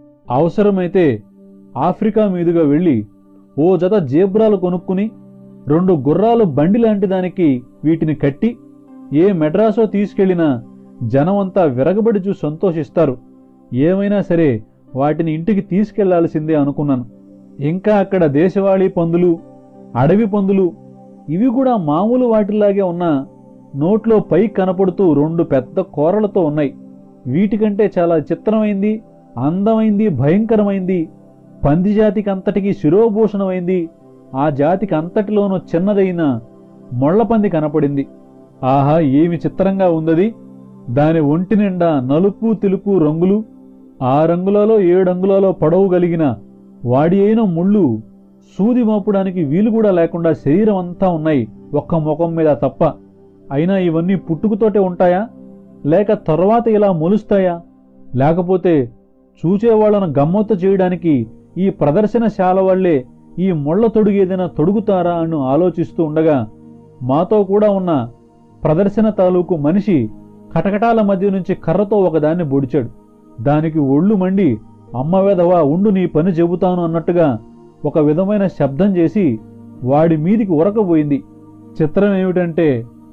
అవసరమైతే ఆఫ్రికా మీదుగా వెళ్ళి ఓ జత జీబ్రాలు కొనుక్కుని రెండు గుర్రాలు బండి లాంటి దానికి వీటిని కట్టి ఏ మెడ్రాసో తీసుకెళ్లినా జనమంతా విరగబడి చూసి సంతోషిస్తారు ఏమైనా సరే వాటిని ఇంటికి తీసుకెళ్లాల్సిందే అనుకున్నాను ఇంకా అక్కడ దేశవాళీ పందులు అడవి పందులు ఇవి కూడా మామూలు వాటిలాగే ఉన్నా నోట్లో పై కనపడుతూ రెండు పెద్ద కూరలతో ఉన్నాయి వీటికంటే చాలా చిత్రమైంది అందమైంది భయంకరమైంది పంది జాతికి అంతటికి శిరోభూషణమైంది ఆ జాతికి అంతటిలోనూ చిన్నదైన మొళ్లపంది కనపడింది ఆహా ఏమి చిత్రంగా ఉందది దాని ఒంటి నిండా నలుపు తెలుపు రంగులు ఆ రంగులలో ఏడంగులలో పొడవు కలిగిన వాడి అయిన ముళ్ళు సూది మోపడానికి వీలు కూడా లేకుండా శరీరం అంతా ఉన్నాయి ఒక్క ముఖం మీద తప్ప అయినా ఇవన్నీ పుట్టుకతోటే ఉంటాయా లేక తర్వాత ఇలా మొలుస్తాయా లేకపోతే చూచేవాళ్లను గమ్మత్తు చేయడానికి ఈ ప్రదర్శనశాల వాళ్లే ఈ ముళ్ళ తొడుగు ఏదైనా తొడుగుతారా అని ఆలోచిస్తూ ఉండగా మాతో కూడా ఉన్న ప్రదర్శన తాలూకు మనిషి కటకటాల మధ్య నుంచి కర్రతో ఒకదాన్ని బొడిచాడు దానికి ఒళ్ళు మండి అమ్మ వెధవా ఉండు నీ పని చెబుతాను అన్నట్టుగా ఒక విధమైన శబ్దం చేసి వాడి మీదికి ఉరకబోయింది చిత్రం ఏమిటంటే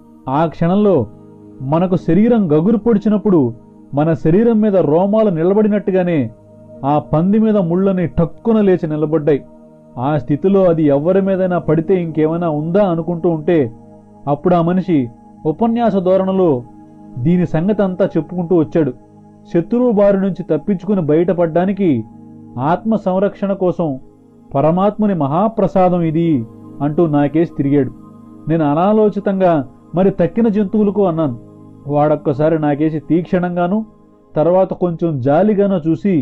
ఆ క్షణంలో మనకు శరీరం గగురు పొడిచినప్పుడు మన శరీరం మీద రోమాలు నిలబడినట్టుగానే ఆ పంది మీద ముళ్ళని టక్కున లేచి నిలబడ్డాయి ఆ స్థితిలో అది ఎవరి మీదైనా పడితే ఇంకేమైనా ఉందా అనుకుంటూ ఉంటే అప్పుడు ఆ మనిషి ఉపన్యాస ధోరణిలో దీని సంగతి అంతా చెప్పుకుంటూ వచ్చాడు శత్రువు బారి నుంచి తప్పించుకుని బయటపడ్డానికి ఆత్మ సంరక్షణ కోసం పరమాత్ముని మహాప్రసాదం ఇది అంటూ నాకేసి తిరిగాడు నేను అనాలోచితంగా మరి తక్కిన జంతువులకు అన్నాను వాడొక్కసారి నాకేసి తీక్షణంగాను తర్వాత కొంచెం జాలిగానో చూసి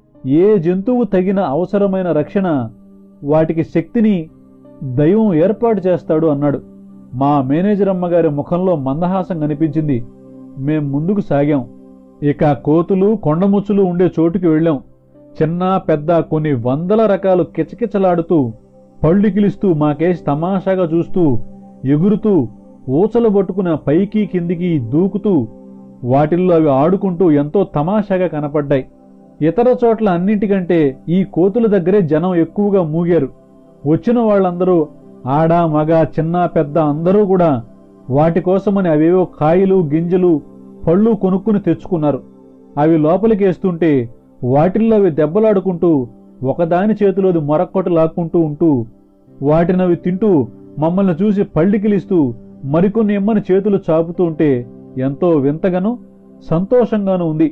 ఏ జంతువు తగిన అవసరమైన రక్షణ వాటికి శక్తిని దైవం ఏర్పాటు చేస్తాడు అన్నాడు మా మేనేజర్ అమ్మగారి ముఖంలో మందహాసం కనిపించింది మేం ముందుకు సాగాం ఇక కోతులు కొండముచ్చులు ఉండే చోటుకి వెళ్ళాం చిన్న పెద్ద కొన్ని వందల రకాలు కిచకిచలాడుతూ పళ్ళు కిలిస్తూ మాకేసి తమాషాగా చూస్తూ ఎగురుతూ ఊచలు పట్టుకున్న పైకి కిందికి దూకుతూ వాటిల్లో అవి ఆడుకుంటూ ఎంతో తమాషాగా కనపడ్డాయి ఇతర చోట్ల అన్నింటికంటే ఈ కోతుల దగ్గరే జనం ఎక్కువగా మూగారు వచ్చిన వాళ్ళందరూ ఆడ మగ చిన్న పెద్ద అందరూ కూడా వాటి కోసమని అవేవో కాయలు గింజలు పళ్ళు కొనుక్కుని తెచ్చుకున్నారు అవి లోపలికి వేస్తుంటే వాటిల్లో అవి దెబ్బలాడుకుంటూ ఒకదాని చేతిలోది మరొక్కటి లాక్కుంటూ ఉంటూ వాటినవి తింటూ మమ్మల్ని చూసి పళ్ళికిలిస్తూ మరికొన్ని ఎమ్మని చేతులు చాపుతూ ఉంటే ఎంతో వింతగాను సంతోషంగానూ ఉంది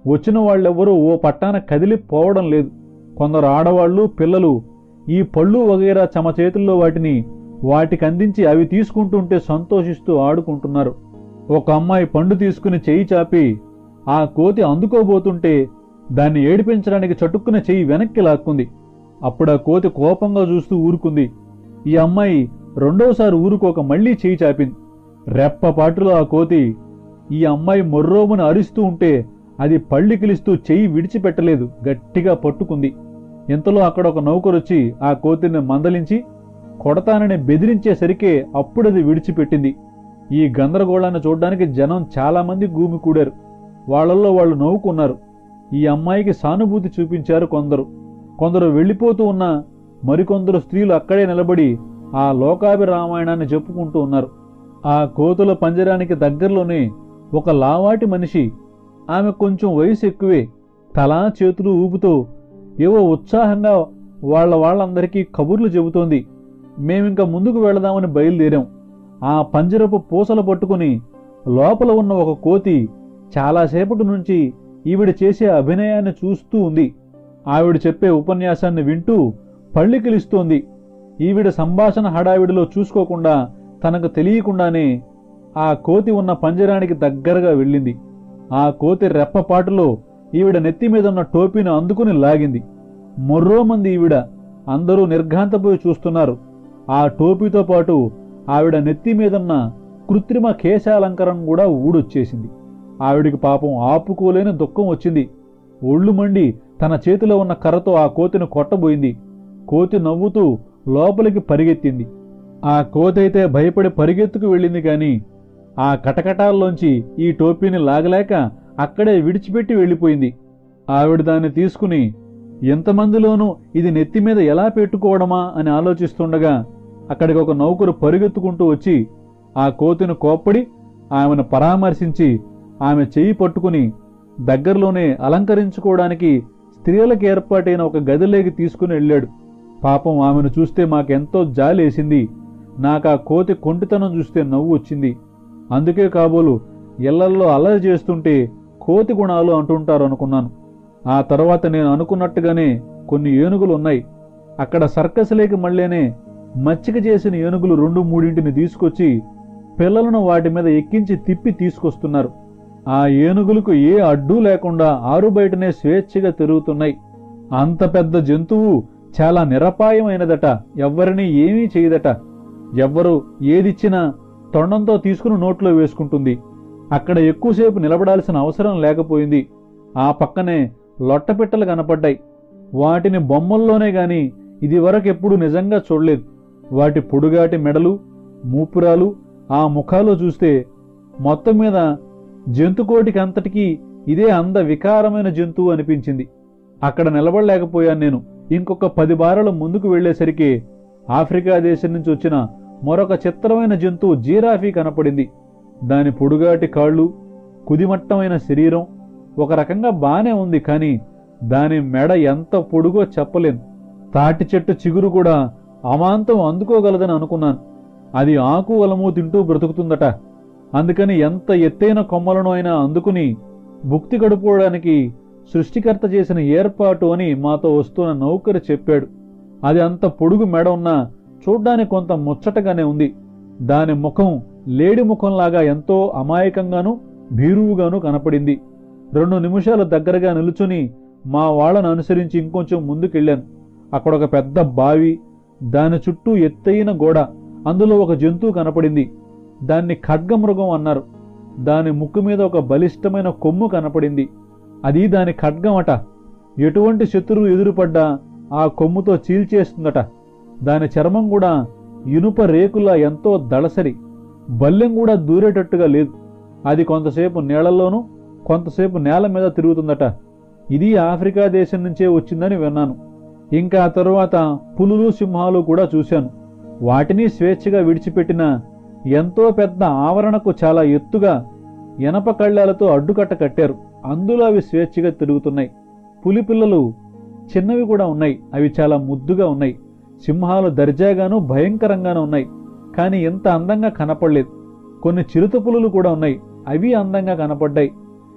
వచ్చిన వాళ్ళెవ్వరూ ఓ పట్టాన కదిలిపోవడం లేదు కొందరు ఆడవాళ్ళు పిల్లలు ఈ పళ్ళు వగైరా చమ చేతుల్లో వాటిని వాటికి అందించి అవి తీసుకుంటుంటే సంతోషిస్తూ ఆడుకుంటున్నారు ఒక అమ్మాయి పండు తీసుకుని చెయ్యి చాపి ఆ కోతి అందుకోబోతుంటే దాన్ని ఏడిపించడానికి చటుక్కున చెయ్యి వెనక్కి లాక్కుంది అప్పుడు ఆ కోతి కోపంగా చూస్తూ ఊరుకుంది ఈ అమ్మాయి రెండోసారి ఊరుకోక మళ్లీ చేయి చాపింది రెప్పపాటులో ఆ కోతి ఈ అమ్మాయి మొర్రోమున అరుస్తూ ఉంటే అది పళ్ళికిలిస్తూ చెయ్యి విడిచిపెట్టలేదు గట్టిగా పట్టుకుంది ఇంతలో అక్కడ ఒక నౌకరొచ్చి ఆ కోతిని మందలించి కొడతానని బెదిరించేసరికే అప్పుడది విడిచిపెట్టింది ఈ గందరగోళాన్ని చూడ్డానికి జనం చాలా మంది గూమి కూడారు వాళ్ళల్లో వాళ్ళు నవ్వుకున్నారు ఈ అమ్మాయికి సానుభూతి చూపించారు కొందరు కొందరు వెళ్ళిపోతూ ఉన్న మరికొందరు స్త్రీలు అక్కడే నిలబడి ఆ లోకాభి రామాయణాన్ని చెప్పుకుంటూ ఉన్నారు ఆ కోతుల పంజరానికి దగ్గరలోనే ఒక లావాటి మనిషి ఆమె కొంచెం వయసు ఎక్కువే తలా చేతులు ఊపుతూ ఏవో ఉత్సాహంగా వాళ్ళ వాళ్ళందరికీ కబుర్లు చెబుతోంది మేమింక ముందుకు వెళదామని బయలుదేరాం ఆ పంజరపు పూసలు పట్టుకుని లోపల ఉన్న ఒక కోతి చాలాసేపటి నుంచి ఈవిడ చేసే అభినయాన్ని చూస్తూ ఉంది ఆవిడ చెప్పే ఉపన్యాసాన్ని వింటూ పళ్ళికిలిస్తోంది ఈవిడ సంభాషణ హడావిడిలో చూసుకోకుండా తనకు తెలియకుండానే ఆ కోతి ఉన్న పంజరానికి దగ్గరగా వెళ్ళింది ఆ కోతి రెప్పపాటులో ఈవిడ నెత్తి మీద ఉన్న టోపీని అందుకుని లాగింది మొర్రో మంది ఈవిడ అందరూ నిర్ఘాంతపోయి చూస్తున్నారు ఆ టోపీతో పాటు ఆవిడ నెత్తి మీదున్న కృత్రిమ కేశాలంకరం కూడా ఊడొచ్చేసింది ఆవిడికి పాపం ఆపుకోలేని దుఃఖం వచ్చింది ఒళ్ళు మండి తన చేతిలో ఉన్న కర్రతో ఆ కోతిని కొట్టబోయింది కోతి నవ్వుతూ లోపలికి పరిగెత్తింది ఆ కోతైతే భయపడి పరిగెత్తుకు వెళ్ళింది కాని ఆ కటకటాల్లోంచి ఈ టోపీని లాగలేక అక్కడే విడిచిపెట్టి వెళ్ళిపోయింది ఆవిడ దాన్ని తీసుకుని ఎంతమందిలోనూ ఇది నెత్తి మీద ఎలా పెట్టుకోవడమా అని ఆలోచిస్తుండగా అక్కడికి ఒక నౌకరు పరుగెత్తుకుంటూ వచ్చి ఆ కోతిని కోప్పడి ఆమెను పరామర్శించి ఆమె చెయ్యి పట్టుకుని దగ్గరలోనే అలంకరించుకోవడానికి స్త్రీలకు ఏర్పాటైన ఒక గదిలోకి తీసుకుని వెళ్ళాడు పాపం ఆమెను చూస్తే మాకెంతో జాలేసింది నాకు ఆ కోతి కొంటితనం చూస్తే నవ్వు వచ్చింది అందుకే కాబోలు ఇళ్లల్లో అల్లరి చేస్తుంటే కోతి గుణాలు అంటుంటారు అనుకున్నాను ఆ తర్వాత నేను అనుకున్నట్టుగానే కొన్ని ఏనుగులు ఉన్నాయి అక్కడ సర్కస్లేకి మళ్ళీనే మచ్చిక చేసిన ఏనుగులు రెండు మూడింటిని తీసుకొచ్చి పిల్లలను వాటి మీద ఎక్కించి తిప్పి తీసుకొస్తున్నారు ఆ ఏనుగులకు ఏ అడ్డు లేకుండా ఆరు బయటనే స్వేచ్ఛగా తిరుగుతున్నాయి అంత పెద్ద జంతువు చాలా నిరపాయమైనదట ఎవ్వరినీ ఏమీ చేయదట ఎవ్వరు ఏదిచ్చినా తొండంతో తీసుకుని నోట్లో వేసుకుంటుంది అక్కడ ఎక్కువసేపు నిలబడాల్సిన అవసరం లేకపోయింది ఆ పక్కనే లొట్టపిట్టలు కనపడ్డాయి వాటిని బొమ్మల్లోనే గాని ఇది వరకెప్పుడు నిజంగా చూడలేదు వాటి పొడుగాటి మెడలు మూపురాలు ఆ ముఖాలు చూస్తే మొత్తం మీద జంతుకోటికి అంతటికీ ఇదే అంద వికారమైన జంతువు అనిపించింది అక్కడ నిలబడలేకపోయాను నేను ఇంకొక పది బారలు ముందుకు వెళ్లేసరికి ఆఫ్రికా దేశం నుంచి వచ్చిన మరొక చిత్రమైన జంతువు జీరాఫీ కనపడింది దాని పొడుగాటి కాళ్ళు కుదిమట్టమైన శరీరం ఒక రకంగా బానే ఉంది కానీ దాని మెడ ఎంత పొడుగో చెప్పలేను తాటి చెట్టు చిగురు కూడా అమాంతం అందుకోగలదని అనుకున్నాను అది ఆకు వలము తింటూ బ్రతుకుతుందట అందుకని ఎంత ఎత్తైన కొమ్మలను అయినా అందుకుని భుక్తి గడుపుకోవడానికి సృష్టికర్త చేసిన ఏర్పాటు అని మాతో వస్తున్న నౌకరు చెప్పాడు అది అంత పొడుగు మెడ ఉన్నా చూడ్డానికి కొంత ముచ్చటగానే ఉంది దాని ముఖం లేడి ముఖంలాగా ఎంతో అమాయకంగానూ భీరువుగానూ కనపడింది రెండు నిమిషాలు దగ్గరగా నిలుచుని మా వాళ్ళను అనుసరించి ఇంకొంచెం ముందుకెళ్ళాను అక్కడ ఒక పెద్ద బావి దాని చుట్టూ ఎత్తైన గోడ అందులో ఒక జంతువు కనపడింది దాన్ని ఖడ్గమృగం అన్నారు దాని ముక్కు మీద ఒక బలిష్టమైన కొమ్ము కనపడింది అది దాని ఖడ్గమట ఎటువంటి శత్రువు ఎదురుపడ్డా ఆ కొమ్ముతో చీల్చేస్తుందట దాని చర్మం కూడా ఇనుప రేకులా ఎంతో దళసరి బల్లెం కూడా దూరేటట్టుగా లేదు అది కొంతసేపు నీళ్లలోనూ కొంతసేపు నేల మీద తిరుగుతుందట ఇది ఆఫ్రికా దేశం నుంచే వచ్చిందని విన్నాను ఇంకా ఆ తరువాత పులులు సింహాలు కూడా చూశాను వాటిని స్వేచ్ఛగా విడిచిపెట్టిన ఎంతో పెద్ద ఆవరణకు చాలా ఎత్తుగా ఎనప కళ్ళాలతో అడ్డుకట్ట కట్టారు అందులో అవి స్వేచ్ఛగా తిరుగుతున్నాయి పులి పిల్లలు చిన్నవి కూడా ఉన్నాయి అవి చాలా ముద్దుగా ఉన్నాయి సింహాలు దర్జాగాను భయంకరంగానూ ఉన్నాయి కానీ ఎంత అందంగా కనపడలేదు కొన్ని చిరుత పులులు కూడా ఉన్నాయి అవి అందంగా కనపడ్డాయి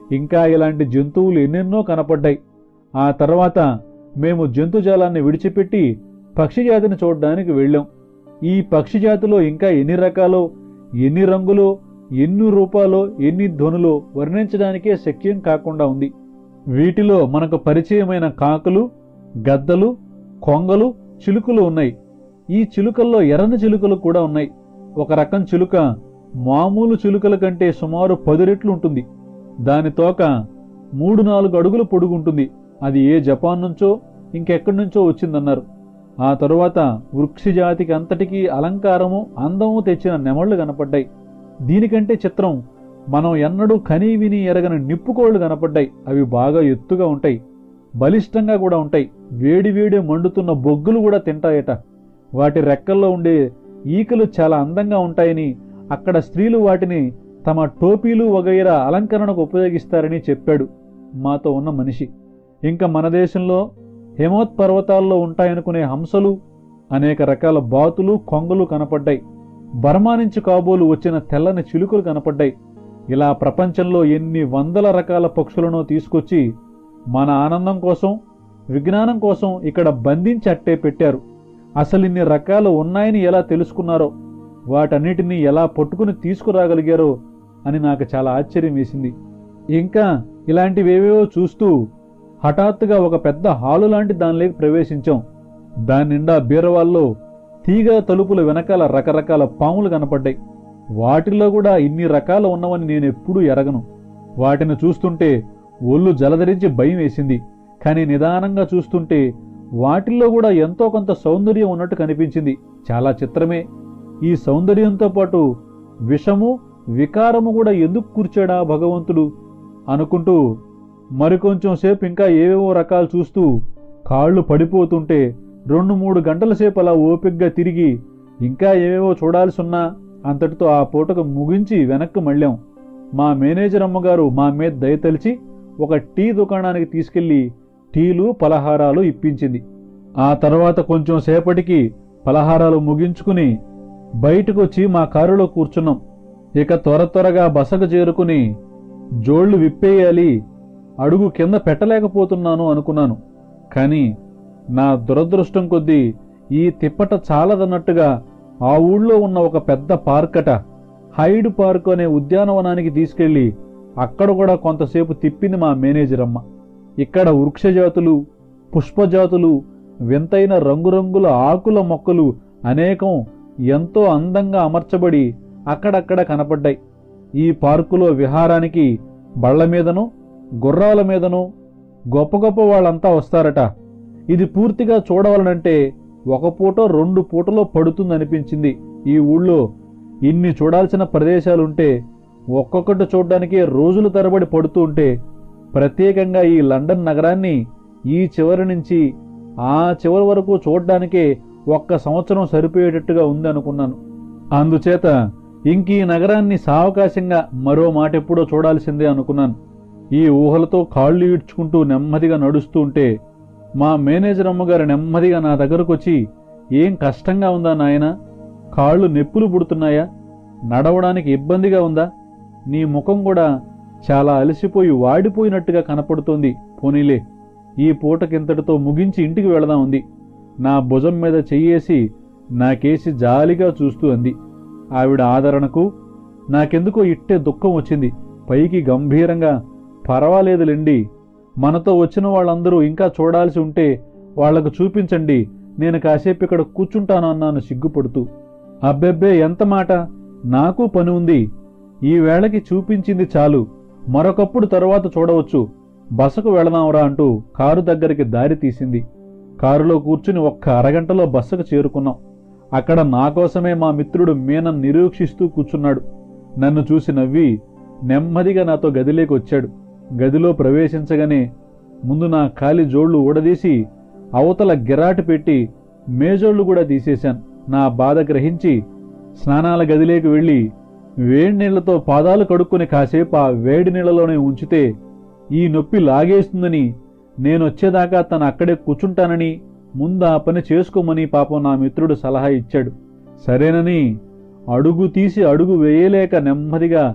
ఇంకా ఇలాంటి జంతువులు ఎన్నెన్నో కనపడ్డాయి ఆ తర్వాత మేము జంతుజాలాన్ని విడిచిపెట్టి పక్షి జాతిని చూడడానికి వెళ్ళాం ఈ పక్షి జాతిలో ఇంకా ఎన్ని రకాలో ఎన్ని రంగులో ఎన్ని రూపాలో ఎన్ని ధ్వనులో వర్ణించడానికే శక్యం కాకుండా ఉంది వీటిలో మనకు పరిచయమైన కాకులు గద్దలు కొంగలు చిలుకలు ఉన్నాయి ఈ చిలుకల్లో ఎర్రని చిలుకలు కూడా ఉన్నాయి ఒక రకం చిలుక మామూలు చిలుకల కంటే సుమారు పది రెట్లు ఉంటుంది దాని తోక మూడు నాలుగు అడుగులు పొడుగుంటుంది అది ఏ జపాన్ నుంచో ఇంకెక్కడి నుంచో వచ్చిందన్నారు ఆ తరువాత వృక్ష జాతికి అంతటికీ అలంకారము అందము తెచ్చిన నెమళ్లు కనపడ్డాయి దీనికంటే చిత్రం మనం ఎన్నడూ కనీ విని ఎరగని నిప్పుకోళ్లు కనపడ్డాయి అవి బాగా ఎత్తుగా ఉంటాయి బలిష్టంగా కూడా ఉంటాయి వేడి వేడి మండుతున్న బొగ్గులు కూడా తింటాయట వాటి రెక్కల్లో ఉండే ఈకలు చాలా అందంగా ఉంటాయని అక్కడ స్త్రీలు వాటిని తమ టోపీలు వగైరా అలంకరణకు ఉపయోగిస్తారని చెప్పాడు మాతో ఉన్న మనిషి ఇంకా మన దేశంలో హిమోత్పర్వతాల్లో ఉంటాయనుకునే హంసలు అనేక రకాల బాతులు కొంగలు కనపడ్డాయి బర్మా నుంచి కాబోలు వచ్చిన తెల్లని చిలుకలు కనపడ్డాయి ఇలా ప్రపంచంలో ఎన్ని వందల రకాల పక్షులను తీసుకొచ్చి మన ఆనందం కోసం విజ్ఞానం కోసం ఇక్కడ బంధించి అట్టే పెట్టారు అసలు ఇన్ని రకాలు ఉన్నాయని ఎలా తెలుసుకున్నారో వాటన్నిటినీ ఎలా పట్టుకుని తీసుకురాగలిగారో అని నాకు చాలా ఆశ్చర్యం వేసింది ఇంకా ఇలాంటివేవేవో చూస్తూ హఠాత్తుగా ఒక పెద్ద హాలు లాంటి దానిలోకి ప్రవేశించాం దాని నిండా బీరవాల్లో తీగ తలుపుల వెనకాల రకరకాల పాములు కనపడ్డాయి వాటిల్లో కూడా ఇన్ని రకాలు ఉన్నవని నేను ఎప్పుడూ ఎరగను వాటిని చూస్తుంటే ఒళ్ళు జలధరించి భయం వేసింది కానీ నిదానంగా చూస్తుంటే వాటిల్లో కూడా ఎంతో కొంత సౌందర్యం ఉన్నట్టు కనిపించింది చాలా చిత్రమే ఈ సౌందర్యంతో పాటు విషము వికారము కూడా ఎందుకు కూర్చాడా భగవంతుడు అనుకుంటూ మరికొంచెం సేపు ఇంకా ఏవేవో రకాలు చూస్తూ కాళ్ళు పడిపోతుంటే రెండు మూడు గంటల సేపు అలా ఓపిగ్గా తిరిగి ఇంకా ఏవేవో చూడాల్సున్నా అంతటితో ఆ పూటకు ముగించి వెనక్కి మళ్ళాం మా మేనేజర్ అమ్మగారు మా మీద దయతలిచి ఒక టీ దుకాణానికి తీసుకెళ్లి టీలు పలహారాలు ఇప్పించింది ఆ తర్వాత కొంచెం సేపటికి పలహారాలు ముగించుకుని బయటకు వచ్చి మా కారులో కూర్చున్నాం ఇక త్వర త్వరగా బసకు చేరుకుని జోళ్లు విప్పేయాలి అడుగు కింద పెట్టలేకపోతున్నాను అనుకున్నాను కానీ నా దురదృష్టం కొద్దీ ఈ తిప్పట చాలదన్నట్టుగా ఆ ఊళ్ళో ఉన్న ఒక పెద్ద పార్కట హైడ్ పార్క్ అనే ఉద్యానవనానికి తీసుకెళ్లి అక్కడ కూడా కొంతసేపు తిప్పింది మా మేనేజర్ అమ్మ ఇక్కడ వృక్షజాతులు పుష్పజాతులు వింతైన రంగురంగుల ఆకుల మొక్కలు అనేకం ఎంతో అందంగా అమర్చబడి అక్కడక్కడ కనపడ్డాయి ఈ పార్కులో విహారానికి బళ్ల మీదను గుర్రాల మీదను గొప్ప గొప్ప వాళ్ళంతా వస్తారట ఇది పూర్తిగా చూడవలనంటే ఒక పూట రెండు పూటలో పడుతుందనిపించింది ఈ ఊళ్ళో ఇన్ని చూడాల్సిన ప్రదేశాలుంటే ఒక్కొక్కటి చూడ్డానికి రోజుల తరబడి పడుతూ ఉంటే ప్రత్యేకంగా ఈ లండన్ నగరాన్ని ఈ చివరి నుంచి ఆ చివరి వరకు చూడ్డానికే ఒక్క సంవత్సరం సరిపోయేటట్టుగా ఉంది అనుకున్నాను అందుచేత ఇంక ఈ నగరాన్ని సావకాశంగా మరో మాట ఎప్పుడో చూడాల్సిందే అనుకున్నాను ఈ ఊహలతో కాళ్ళు ఈడ్చుకుంటూ నెమ్మదిగా నడుస్తూ ఉంటే మా మేనేజర్ అమ్మగారు నెమ్మదిగా నా దగ్గరకు వచ్చి ఏం కష్టంగా ఉందా నాయనా కాళ్ళు నొప్పులు పుడుతున్నాయా నడవడానికి ఇబ్బందిగా ఉందా నీ ముఖం కూడా చాలా అలసిపోయి వాడిపోయినట్టుగా కనపడుతోంది పోనీలే ఈ పూటకింతటితో ముగించి ఇంటికి వెళదాం ఉంది నా భుజం మీద చెయ్యేసి నాకేసి జాలిగా చూస్తూ అంది ఆవిడ ఆదరణకు నాకెందుకో ఇట్టే దుఃఖం వచ్చింది పైకి గంభీరంగా పర్వాలేదులేండి మనతో వచ్చిన వాళ్ళందరూ ఇంకా చూడాల్సి ఉంటే వాళ్లకు చూపించండి నేను కాసేపు ఇక్కడ కూర్చుంటాను అన్నాను సిగ్గుపడుతూ అబ్బెబ్బే ఎంత మాట నాకు పని ఉంది ఈ వేళకి చూపించింది చాలు మరొకప్పుడు తరువాత చూడవచ్చు బసకు వెళదాంరా అంటూ కారు దగ్గరికి దారి తీసింది కారులో కూర్చుని ఒక్క అరగంటలో బస్సుకు చేరుకున్నాం అక్కడ నా కోసమే మా మిత్రుడు మీనన్ నిరీక్షిస్తూ కూర్చున్నాడు నన్ను చూసి నవ్వి నెమ్మదిగా నాతో గదిలోకి వచ్చాడు గదిలో ప్రవేశించగానే ముందు నా కాలి జోళ్లు ఊడదీసి అవతల గిరాటు పెట్టి మేజోళ్లు కూడా తీసేశాను నా బాధ గ్రహించి స్నానాల గదిలోకి వెళ్ళి వేడి నీళ్లతో పాదాలు కడుక్కుని కాసేపు ఆ వేడి నీళ్లలోనే ఉంచితే ఈ నొప్పి లాగేస్తుందని నేనొచ్చేదాకా తను అక్కడే కూర్చుంటానని ముందు ఆ పని చేసుకోమని పాపం నా మిత్రుడు సలహా ఇచ్చాడు సరేనని అడుగు తీసి అడుగు వేయలేక నెమ్మదిగా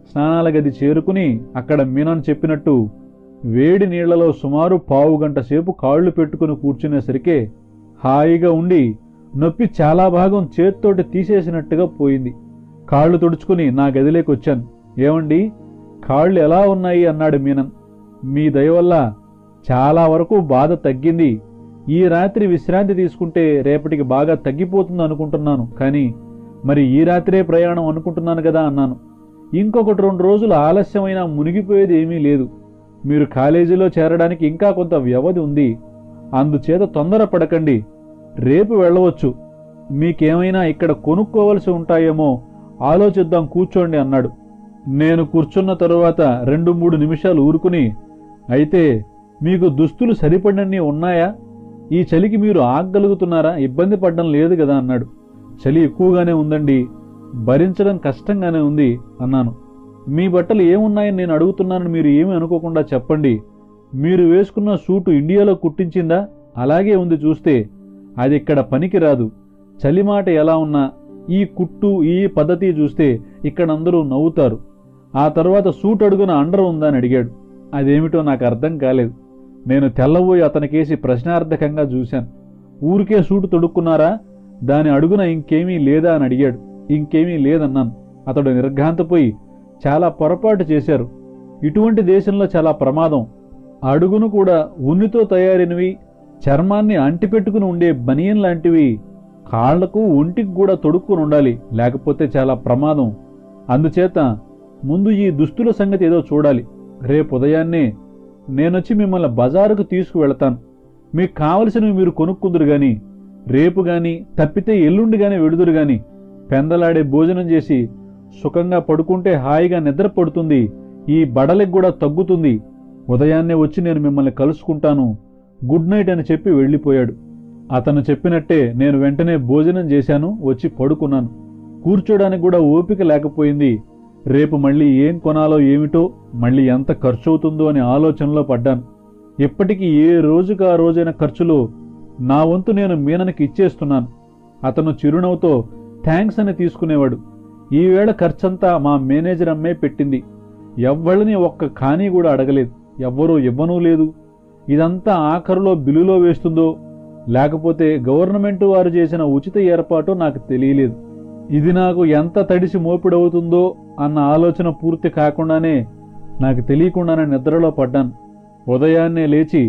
స్నానాల గది చేరుకుని అక్కడ మీనన్ చెప్పినట్టు వేడి నీళ్లలో సుమారు పావు గంట సేపు కాళ్ళు పెట్టుకుని కూర్చునేసరికే హాయిగా ఉండి నొప్పి చాలా భాగం చేత్తోటి తీసేసినట్టుగా పోయింది కాళ్ళు తుడుచుకుని నా గదిలోకి వచ్చాను ఏమండి కాళ్ళు ఎలా ఉన్నాయి అన్నాడు మీనన్ మీ దయ వల్ల చాలా వరకు బాధ తగ్గింది ఈ రాత్రి విశ్రాంతి తీసుకుంటే రేపటికి బాగా తగ్గిపోతుంది అనుకుంటున్నాను కానీ మరి ఈ రాత్రే ప్రయాణం అనుకుంటున్నాను కదా అన్నాను ఇంకొకటి రెండు రోజులు ఆలస్యమైనా మునిగిపోయేది ఏమీ లేదు మీరు కాలేజీలో చేరడానికి ఇంకా కొంత వ్యవధి ఉంది అందుచేత తొందరపడకండి రేపు వెళ్ళవచ్చు మీకేమైనా ఇక్కడ కొనుక్కోవలసి ఉంటాయేమో ఆలోచిద్దాం కూర్చోండి అన్నాడు నేను కూర్చున్న తరువాత రెండు మూడు నిమిషాలు ఊరుకుని అయితే మీకు దుస్తులు సరిపడినన్ని ఉన్నాయా ఈ చలికి మీరు ఆగగలుగుతున్నారా ఇబ్బంది పడడం లేదు కదా అన్నాడు చలి ఎక్కువగానే ఉందండి భరించడం కష్టంగానే ఉంది అన్నాను మీ బట్టలు ఏమున్నాయని నేను అడుగుతున్నానని మీరు ఏమీ అనుకోకుండా చెప్పండి మీరు వేసుకున్న సూటు ఇండియాలో కుట్టించిందా అలాగే ఉంది చూస్తే అది ఇక్కడ పనికిరాదు చలిమాట ఎలా ఉన్నా ఈ కుట్టు ఈ పద్ధతి చూస్తే ఇక్కడ అందరూ నవ్వుతారు ఆ తర్వాత సూట్ అడుగున అండర్ ఉందా అని అడిగాడు అదేమిటో నాకు అర్థం కాలేదు నేను తెల్లబోయి అతనికేసి ప్రశ్నార్థకంగా చూశాను ఊరికే సూటు తొడుక్కున్నారా దాని అడుగున ఇంకేమీ లేదా అని అడిగాడు ఇంకేమీ లేదన్నాను అతడు నిర్ఘాంతపోయి చాలా పొరపాటు చేశారు ఇటువంటి దేశంలో చాలా ప్రమాదం అడుగును కూడా ఉన్నితో తయారైనవి చర్మాన్ని అంటిపెట్టుకుని ఉండే బనియన్ లాంటివి కాళ్లకు ఒంటికి కూడా తొడుక్కుని ఉండాలి లేకపోతే చాలా ప్రమాదం అందుచేత ముందు ఈ దుస్తుల సంగతి ఏదో చూడాలి రేపు ఉదయాన్నే నేనొచ్చి మిమ్మల్ని బజారుకు తీసుకువెళతాను మీకు కావలసినవి మీరు కొనుక్కుందురు గాని రేపు గాని తప్పితే ఎల్లుండి గాని వెడుదురు గాని పెందలాడే భోజనం చేసి సుఖంగా పడుకుంటే హాయిగా నిద్ర పడుతుంది ఈ బడలికి కూడా తగ్గుతుంది ఉదయాన్నే వచ్చి నేను మిమ్మల్ని కలుసుకుంటాను గుడ్ నైట్ అని చెప్పి వెళ్ళిపోయాడు అతను చెప్పినట్టే నేను వెంటనే భోజనం చేశాను వచ్చి పడుకున్నాను కూర్చోడానికి కూడా ఓపిక లేకపోయింది రేపు మళ్ళీ ఏం కొనాలో ఏమిటో మళ్ళీ ఎంత ఖర్చు అవుతుందో అనే ఆలోచనలో పడ్డాను ఇప్పటికీ ఏ రోజుకు ఆ రోజైన ఖర్చులో నా వంతు నేను మీననికి ఇచ్చేస్తున్నాను అతను చిరునవ్వుతో థ్యాంక్స్ అని తీసుకునేవాడు ఈవేళ ఖర్చంతా మా మేనేజర్ అమ్మే పెట్టింది ఎవ్వళ్ళని ఒక్క ఖానీ కూడా అడగలేదు ఎవ్వరూ ఇవ్వనూ లేదు ఇదంతా ఆఖరులో బిల్లులో వేస్తుందో లేకపోతే గవర్నమెంట్ వారు చేసిన ఉచిత ఏర్పాటో నాకు తెలియలేదు ఇది నాకు ఎంత తడిసి మోపిడవుతుందో అన్న ఆలోచన పూర్తి కాకుండానే నాకు తెలియకుండానే నిద్రలో పడ్డాను ఉదయాన్నే లేచి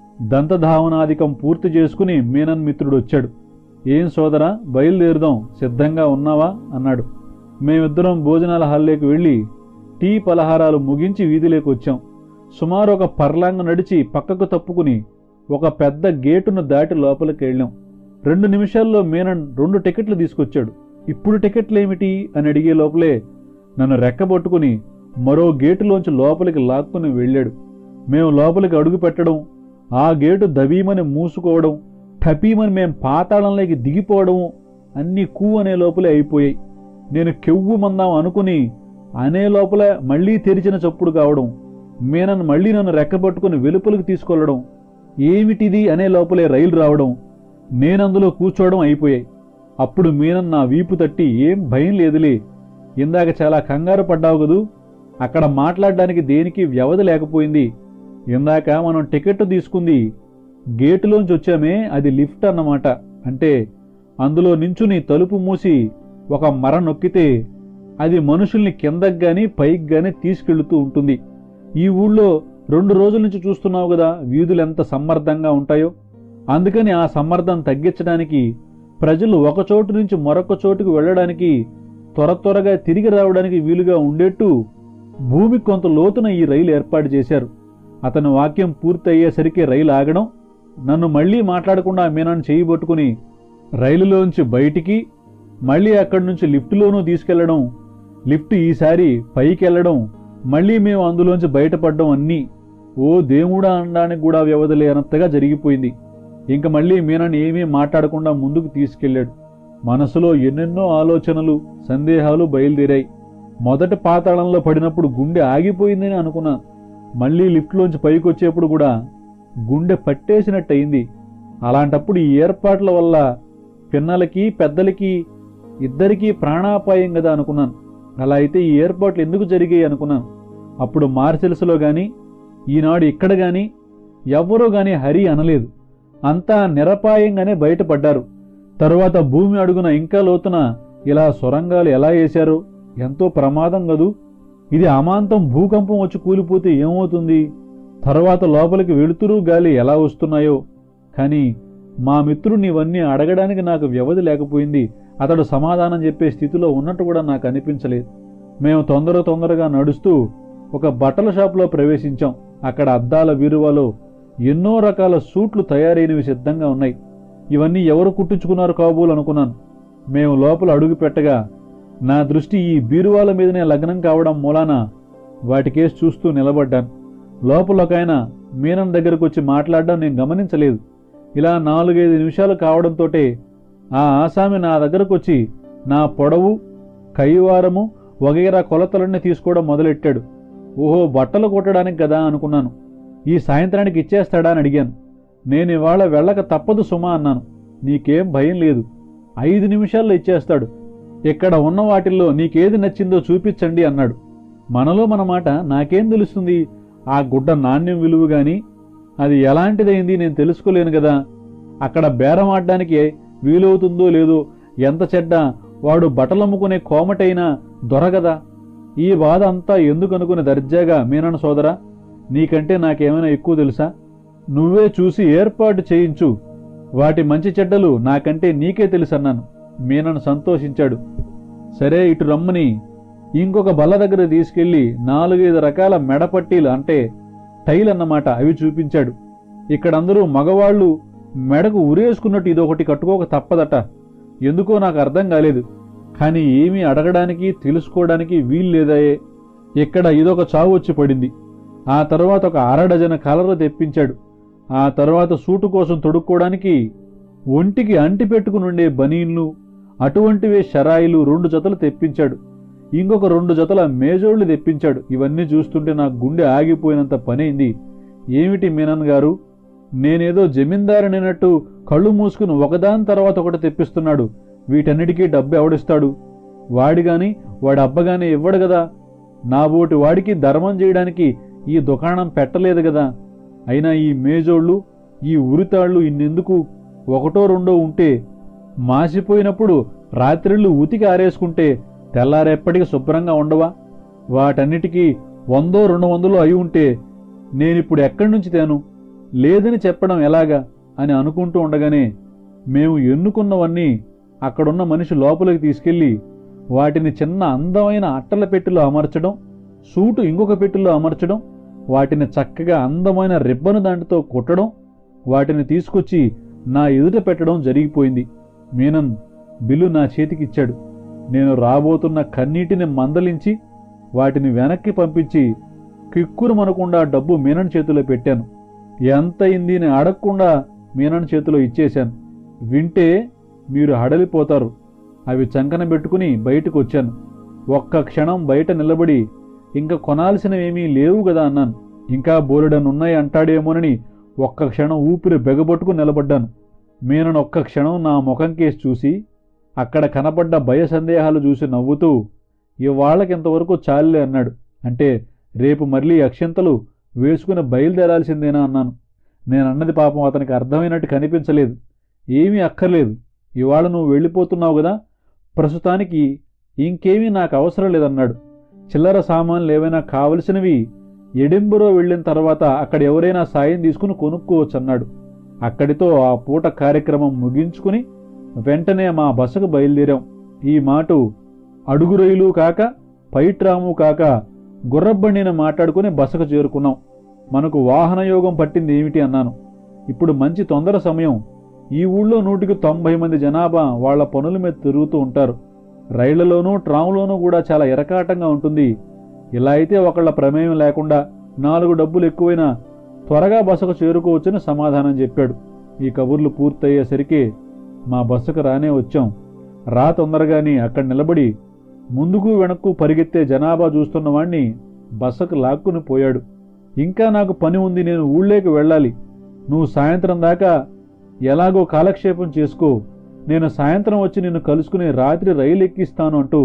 దంతధావనాధికం పూర్తి చేసుకుని మీనన్ మిత్రుడు వచ్చాడు ఏం సోదరా బయలుదేరుదాం సిద్ధంగా ఉన్నావా అన్నాడు మేమిద్దరం భోజనాల హాల్లోకి వెళ్ళి టీ పలహారాలు ముగించి వీధిలోకి వచ్చాం సుమారు ఒక పర్లాంగ నడిచి పక్కకు తప్పుకుని ఒక పెద్ద గేటును దాటి లోపలికి వెళ్ళాం రెండు నిమిషాల్లో మీనన్ రెండు టికెట్లు తీసుకొచ్చాడు ఇప్పుడు టికెట్లేమిటి అని అడిగే లోపలే నన్ను రెక్కబట్టుకుని మరో గేటులోంచి లోపలికి లాక్కుని వెళ్ళాడు మేము లోపలికి అడుగు పెట్టడం ఆ గేటు దవీమని మూసుకోవడం టపీమని మేం పాతాళంలోకి దిగిపోవడం అన్నీ కూ అనే లోపలే అయిపోయాయి నేను కెవ్వు మందాం అనుకుని అనే లోపల మళ్ళీ తెరిచిన చప్పుడు కావడం మీనన్ మళ్ళీ నన్ను రెక్కబట్టుకుని వెలుపలికి తీసుకెళ్లడం ఏమిటిది అనే లోపలే రైలు రావడం నేనందులో కూర్చోవడం అయిపోయాయి అప్పుడు మీనన్ నా వీపు తట్టి ఏం భయం లేదులే ఇందాక చాలా కంగారు పడ్డావు కదూ అక్కడ మాట్లాడడానికి దేనికి వ్యవధి లేకపోయింది ఇందాక మనం టికెట్ తీసుకుంది గేటులోంచి వచ్చామే అది లిఫ్ట్ అన్నమాట అంటే అందులో నించుని తలుపు మూసి ఒక మర నొక్కితే అది మనుషుల్ని కిందకి గాని పైకి గాని తీసుకెళ్తూ ఉంటుంది ఈ ఊళ్ళో రెండు రోజుల నుంచి చూస్తున్నావు కదా వీధులు ఎంత సమ్మర్దంగా ఉంటాయో అందుకని ఆ సమ్మర్దం తగ్గించడానికి ప్రజలు ఒక చోటు నుంచి మరొక చోటుకు వెళ్ళడానికి త్వర త్వరగా తిరిగి రావడానికి వీలుగా ఉండేట్టు భూమి కొంత లోతున ఈ రైలు ఏర్పాటు చేశారు అతని వాక్యం పూర్తయ్యేసరికి రైలు ఆగడం నన్ను మళ్ళీ మాట్లాడకుండా మీనాన్ని చేయబట్టుకుని రైలులోంచి బయటికి మళ్ళీ అక్కడి నుంచి లిఫ్టులోనూ తీసుకెళ్లడం లిఫ్ట్ ఈసారి పైకి వెళ్ళడం మళ్ళీ మేము అందులోంచి బయటపడడం అన్నీ ఓ దేవుడా అనడానికి కూడా వ్యవధి లేనంతగా జరిగిపోయింది ఇంక మళ్ళీ మీనని ఏమీ మాట్లాడకుండా ముందుకు తీసుకెళ్ళాడు మనసులో ఎన్నెన్నో ఆలోచనలు సందేహాలు బయలుదేరాయి మొదట పాతాళంలో పడినప్పుడు గుండె ఆగిపోయిందని అనుకున్నా మళ్ళీ లిఫ్ట్లోంచి పైకి వచ్చేప్పుడు కూడా గుండె పట్టేసినట్టయింది అలాంటప్పుడు ఈ ఏర్పాట్ల వల్ల పిన్నలకి పెద్దలకి ఇద్దరికీ ప్రాణాపాయం కదా అనుకున్నాను అలా అయితే ఈ ఏర్పాట్లు ఎందుకు జరిగాయి అనుకున్నాను అప్పుడు మార్చెల్స్లో గాని ఈనాడు ఇక్కడ గాని ఎవ్వరూ గాని హరి అనలేదు అంతా నిరపాయంగానే బయటపడ్డారు తరువాత భూమి అడుగున ఇంకా లోతున ఇలా సొరంగాలు ఎలా వేశారో ఎంతో ప్రమాదం గదు ఇది అమాంతం భూకంపం వచ్చి కూలిపోతే ఏమవుతుంది తరువాత లోపలికి వెలుతురు గాలి ఎలా వస్తున్నాయో కానీ మా మిత్రుడిని ఇవన్నీ అడగడానికి నాకు వ్యవధి లేకపోయింది అతడు సమాధానం చెప్పే స్థితిలో ఉన్నట్టు కూడా నాకు అనిపించలేదు మేము తొందర తొందరగా నడుస్తూ ఒక బట్టల షాపులో ప్రవేశించాం అక్కడ అద్దాల బీరువాలో ఎన్నో రకాల సూట్లు తయారైనవి సిద్ధంగా ఉన్నాయి ఇవన్నీ ఎవరు కుట్టించుకున్నారు కాబోలు అనుకున్నాను మేము లోపల అడుగు పెట్టగా నా దృష్టి ఈ బీరువాల మీదనే లగ్నం కావడం మూలాన వాటికేసి చూస్తూ నిలబడ్డాను లోపల ఒక ఆయన మీనం దగ్గరకు వచ్చి మాట్లాడడం నేను గమనించలేదు ఇలా నాలుగైదు నిమిషాలు కావడంతోటే ఆ ఆసామి నా దగ్గరకు వచ్చి నా పొడవు కైవారము వగైరా కొలతలన్నీ తీసుకోవడం మొదలెట్టాడు ఓహో బట్టలు కుట్టడానికి కదా అనుకున్నాను ఈ సాయంత్రానికి ఇచ్చేస్తాడా అని అడిగాను నేను ఇవాళ వెళ్ళక తప్పదు సుమా అన్నాను నీకేం భయం లేదు ఐదు నిమిషాల్లో ఇచ్చేస్తాడు ఇక్కడ ఉన్న వాటిల్లో నీకేది నచ్చిందో చూపించండి అన్నాడు మనలో మన మాట నాకేం తెలుస్తుంది ఆ గుడ్డ నాణ్యం విలువ గాని అది ఎలాంటిదైంది నేను తెలుసుకోలేను కదా అక్కడ బేరం ఆడడానికి వీలవుతుందో లేదో ఎంత చెడ్డ వాడు బట్టలమ్ముకునే కోమటైనా దొరగదా ఈ బాధ అంతా ఎందుకు అనుకుని దర్జాగా మీనన్న సోదరా నీకంటే నాకేమైనా ఎక్కువ తెలుసా నువ్వే చూసి ఏర్పాటు చేయించు వాటి మంచి చెడ్డలు నాకంటే నీకే తెలుసన్నాను మీనన్ సంతోషించాడు సరే ఇటు రమ్మని ఇంకొక బల్ల దగ్గర తీసుకెళ్లి నాలుగైదు రకాల మెడపట్టీలు అంటే టైల్ అన్నమాట అవి చూపించాడు ఇక్కడందరూ మగవాళ్ళు మెడకు ఉరేసుకున్నట్టు ఇదొకటి కట్టుకోక తప్పదట ఎందుకో నాకు అర్థం కాలేదు కానీ ఏమీ అడగడానికి తెలుసుకోవడానికి వీల్లేదాయే ఇక్కడ ఇదొక చావు వచ్చి పడింది ఆ తర్వాత ఒక అరడజన కలర్లు తెప్పించాడు ఆ తర్వాత సూటు కోసం తొడుక్కోవడానికి ఒంటికి అంటి పెట్టుకునుండే బనీన్లు అటువంటివే షరాయిలు రెండు జతలు తెప్పించాడు ఇంకొక రెండు జతల మేజోళ్లు తెప్పించాడు ఇవన్నీ చూస్తుంటే నా గుండె ఆగిపోయినంత పనైంది ఏమిటి మీనన్ గారు నేనేదో జమీందారునైనట్టు కళ్ళు మూసుకుని ఒకదాని తర్వాత ఒకటి తెప్పిస్తున్నాడు వీటన్నిటికీ డబ్బు ఎవడిస్తాడు వాడిగాని వాడి అబ్బగాని ఇవ్వడు కదా నా బోటి వాడికి ధర్మం చేయడానికి ఈ దుకాణం పెట్టలేదు కదా అయినా ఈ మేజోళ్ళు ఈ ఉరితాళ్ళు ఇన్నెందుకు ఒకటో రెండో ఉంటే మాసిపోయినప్పుడు రాత్రిళ్ళు ఉతికి ఆరేసుకుంటే తెల్లారెప్పటికి శుభ్రంగా ఉండవా వాటన్నిటికీ వందో రెండు వందలు అయి ఉంటే నేనిప్పుడు ఎక్కడి నుంచి తేను లేదని చెప్పడం ఎలాగా అని అనుకుంటూ ఉండగానే మేము ఎన్నుకున్నవన్నీ అక్కడున్న మనిషి లోపలికి తీసుకెళ్లి వాటిని చిన్న అందమైన అట్టల పెట్టెలో అమర్చడం సూటు ఇంకొక పెట్టెలో అమర్చడం వాటిని చక్కగా అందమైన రిబ్బను దాంటితో కుట్టడం వాటిని తీసుకొచ్చి నా ఎదుట పెట్టడం జరిగిపోయింది మీనన్ బిల్లు నా చేతికిచ్చాడు నేను రాబోతున్న కన్నీటిని మందలించి వాటిని వెనక్కి పంపించి కిక్కురుమనకుండా డబ్బు మీనన్ చేతిలో పెట్టాను ఎంత అయింది అని అడగకుండా మీనన్ చేతిలో ఇచ్చేశాను వింటే మీరు హడలిపోతారు అవి చంకన పెట్టుకుని బయటకు వచ్చాను ఒక్క క్షణం బయట నిలబడి ఇంకా కొనాల్సినవేమీ లేవు కదా అన్నాను ఇంకా బోలెడనున్నాయి అంటాడేమోనని ఒక్క క్షణం ఊపిరి బెగబట్టుకుని నిలబడ్డాను మీనను ఒక్క క్షణం నా ముఖం కేసి చూసి అక్కడ కనపడ్డ భయ సందేహాలు చూసి నవ్వుతూ ఇవాళ్ళకింతవరకు చాలులే అన్నాడు అంటే రేపు మళ్ళీ అక్షంతలు వేసుకుని బయలుదేరాల్సిందేనా అన్నాను నేనన్నది పాపం అతనికి అర్థమైనట్టు కనిపించలేదు ఏమీ అక్కర్లేదు ఇవాళ నువ్వు వెళ్ళిపోతున్నావు కదా ప్రస్తుతానికి ఇంకేమీ నాకు అవసరం లేదన్నాడు చిల్లర సామాన్లు ఏవైనా కావలసినవి ఎడింబురో వెళ్ళిన తర్వాత అక్కడ ఎవరైనా సాయం తీసుకుని కొనుక్కోవచ్చు అన్నాడు అక్కడితో ఆ పూట కార్యక్రమం ముగించుకుని వెంటనే మా బసకు బయలుదేరాం ఈ మాట అడుగు రైలు కాక పైట్రాము కాక గుర్రబండిని మాట్లాడుకుని బసకు చేరుకున్నాం మనకు వాహనయోగం పట్టింది ఏమిటి అన్నాను ఇప్పుడు మంచి తొందర సమయం ఈ ఊళ్ళో నూటికి తొంభై మంది జనాభా వాళ్ల పనుల మీద తిరుగుతూ ఉంటారు రైళ్లలోనూ ట్రాములోనూ కూడా చాలా ఎరకాటంగా ఉంటుంది ఇలా అయితే ఒకళ్ళ ప్రమేయం లేకుండా నాలుగు డబ్బులు ఎక్కువైనా త్వరగా బసకు చేరుకోవచ్చని సమాధానం చెప్పాడు ఈ కబుర్లు పూర్తయ్యేసరికి మా బస్సుకు రానే వచ్చాం రా తొందరగాని అక్కడ నిలబడి ముందుకు వెనక్కు పరిగెత్తే జనాభా చూస్తున్న వాణ్ణి బస్సుకు లాక్కుని పోయాడు ఇంకా నాకు పని ఉంది నేను ఊళ్ళోకి వెళ్ళాలి నువ్వు సాయంత్రం దాకా ఎలాగో కాలక్షేపం చేసుకో నేను సాయంత్రం వచ్చి నిన్ను కలుసుకుని రాత్రి రైలు ఎక్కిస్తాను అంటూ